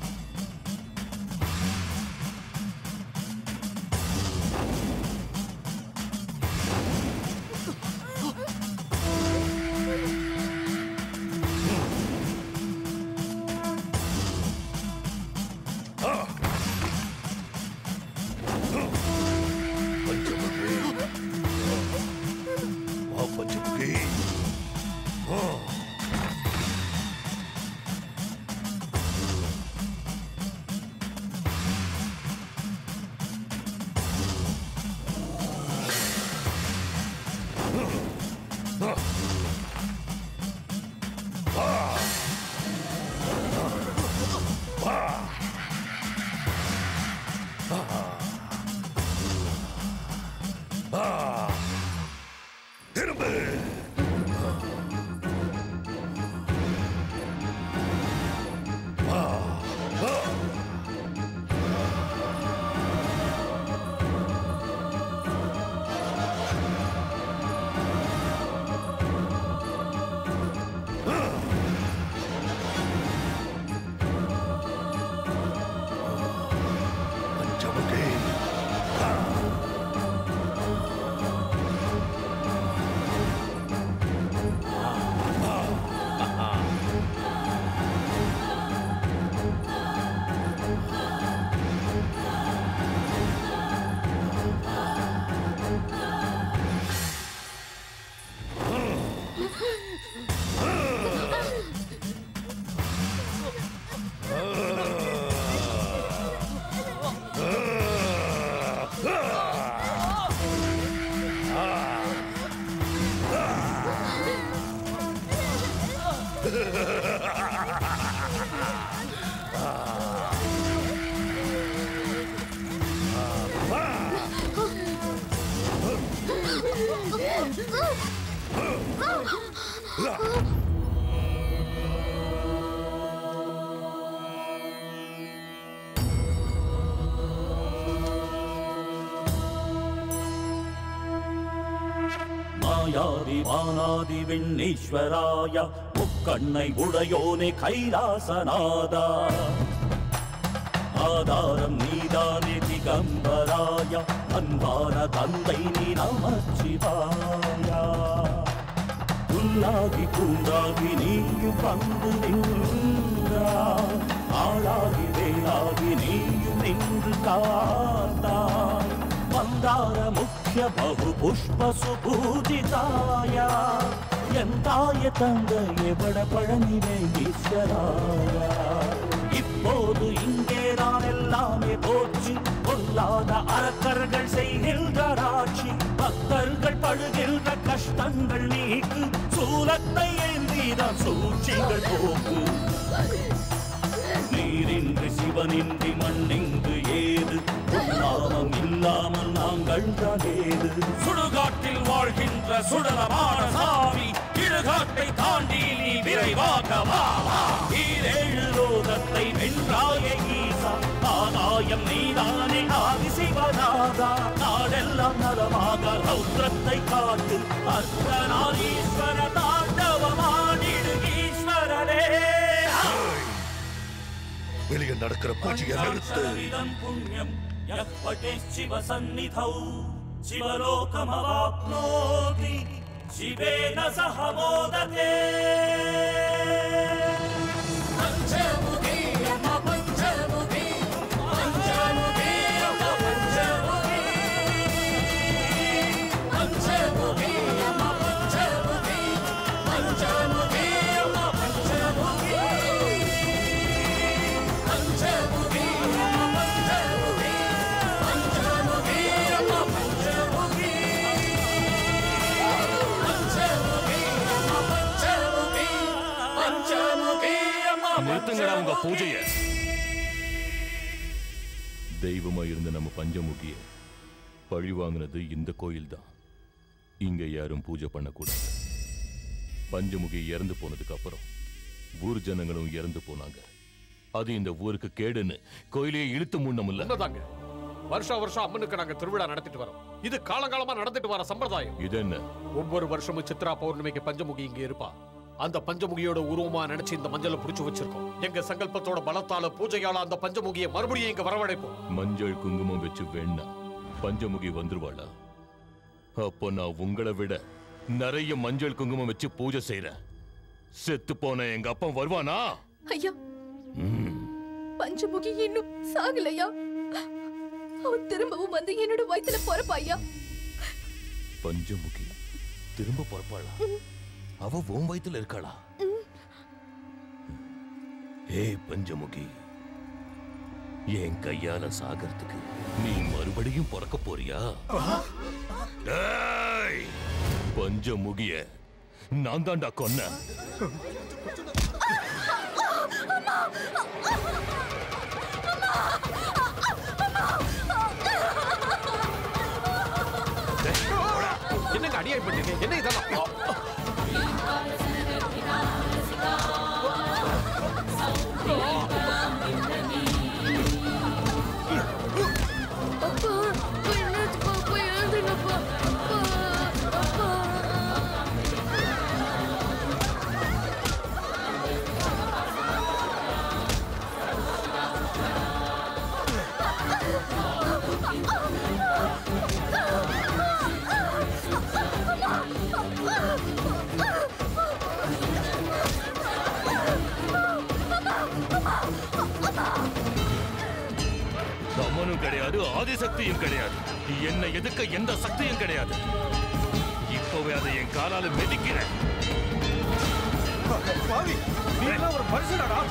வா பஞ்சமுகி ஆ. திரும்ப பஞ்சமுகி மாயாதி வானாதி விண்ணீஸ்வராய முக்கண்ணை உடையோனே கைலாசநாதா ஆதாரம் நீதானே திகம்பராய அன்பான தந்தை நீ நமச்சிவாயா புல்லாகி பூண்டாகி நீயும் வந்து நின்றா ஆளாகி வேளாகி நீயும் நின்று காத்தாய் மந்தார முக்கிய பகு புஷ்ப சுபூஜிதாய எந்தாய தங்க எவட பழனிவே ஈஸ்வராய இப்போது இங்கே நான் எல்லாமே போச்சு பொல்லாத அரக்கர்கள் செய்கின்ற ஆட்சி பக்தர்கள் படுகின்ற கஷ்டங்கள் நீக்கு சூலத்தை ஏந்திதான் சூழ்ச்சிகள் போக்கு நீரின்றி சிவனின்றி மண்ணிங்கு ஏது நாமம் இல்லாமல் நாங்கள் தான் ஏது சுடுகாட்டில் வாழ்கின்ற சுடலமான சாமி இடுகாட்டை தாண்டி நீ விரைவாக வா வா. ஈரேழு லோகத்தை வென்றாய ஈசா ஆதாயம் நீதானே ஆதி சிவநாதா நாடெல்லாம் நலமாக ரௌத்ரத்தை காட்டு அர்த்தநாரீஸ்வர தாண்டவமாடிடு ஈஸ்வரனே வெளியே நடக்கிற பூஜையை நிறுத்து சாட்சாதிதம் புண்ணியம் யः पठेच्छिवसन्निधौ शिवलोकमवाप्नोति शिवेन सह मोदते पञ्चमुखी यम पञ्चमुखी पञ्चमुखी यम पञ्चमुखी पञ्चमुखी यम पञ्चमुखी पञ्चमुखी यम पञ्चमुखी पञ्चमुखी यम पञ्चमुखी पञ्चमुखी यम पञ्चमुखी पञ्चमुखी यम पञ्चमुखी पञ्चमुखी यम நிறுத்துங்கடா உங்க பூஜைய தெய்வமா இருந்த நம்ம பஞ்சமுகிய பழி வாங்கினது இந்த கோயில் தான் இங்க யாரும் பூஜை பண்ணக்கூடாது பஞ்சமுகி இறந்து போனதுக்கு அப்புறம் ஊர் ஜனங்களும் இறந்து போனாங்க அது இந்த ஊருக்கு கேடுன்னு கோயிலே இழுத்து முன்னமில்ல உண்மைதாங்க வருஷா வருஷம் அம்மனுக்கு நாங்க திருவிழா நடத்திட்டு வரோம் இது காலங்காலமா நடந்துட்டு வர சம்பிரதாயம் இது என்ன ஒவ்வொரு வருஷமும் சித்ரா பௌர்ணமிக்கு பஞ்சமுகி இங்க இருப்பா அந்த பஞ்சமுகியோட உருவமா நினைச்சு இந்த மஞ்சளை புடிச்சு வச்சிருக்கோம் எங்க சங்கல்பத்தோட பலத்தால பூஜையால அந்த பஞ்சமுகியை மறுபடியும் இங்க வரவழைப்போம் மஞ்சள் குங்குமம் வச்சு வேணா பஞ்சமுகி வந்துருவாளா அப்போ நான் உங்களை விட நிறைய மஞ்சள் குங்குமம் வச்சு பூஜை செய்றேன் செத்து போன எங்க அப்பா வருவானா ஐயா ம், பஞ்சமுகி இன்னும் சாகலையா அவன் திரும்பவும் வந்து என்னோட வயித்துல பொறப்பாயா பஞ்சமுகி திரும்ப பொறுப்பாளா அவ உன் வயித்துல இருக்காளா ஏய் பஞ்சமுகி என் கையால சாகறதுக்கு நீ மறுபடியும் பிறக்க போறியா டேய், பஞ்சமுகிய நான் தான்டா கொன்னேன் என்னங்க அடியாய் பண்ணீங்க என்ன இதெல்லாம் அப்பா அப்பா என்னாச்சுப்பா அப்பா எழுதுங்கப்பா அப்பா அப்பா தமனும் கிடையாது ஆதிசக்தியும் கிடையாது என்னை எதுக்க எந்த சக்தியும் கிடையாது இப்பவே அதை என் காலால மெதிக்கிறேன் பாவி நீ எல்லாம் ஒரு மனுஷனாடா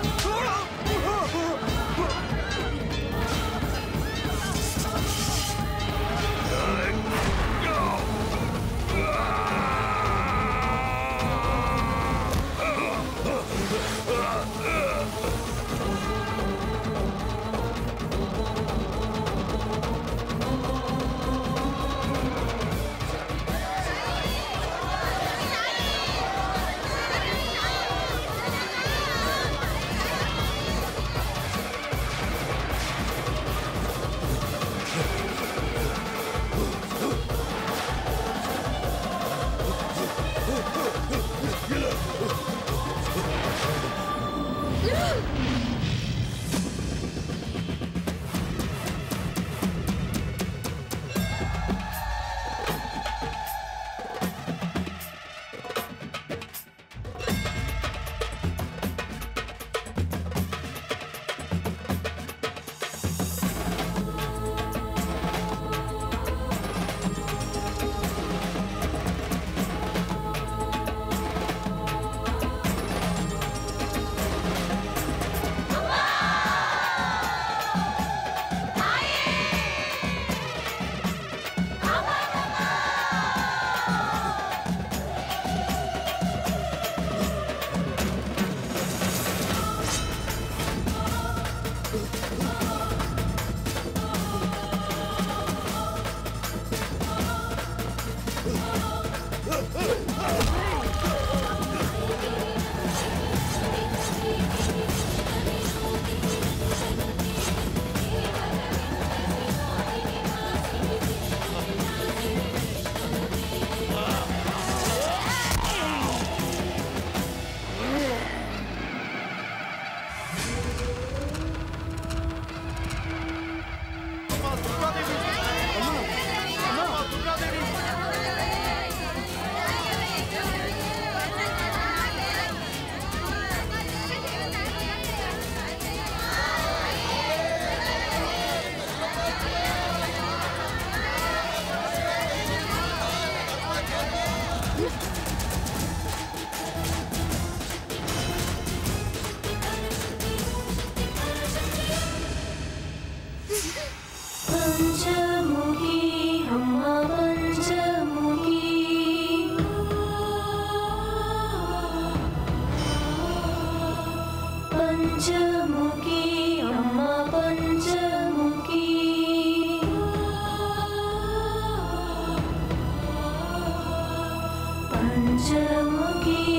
பஞ்சமுகி அம்மா பஞ்சமுகி பஞ்சமுகி அம்மா பஞ்சமுகி பஞ்சமுகி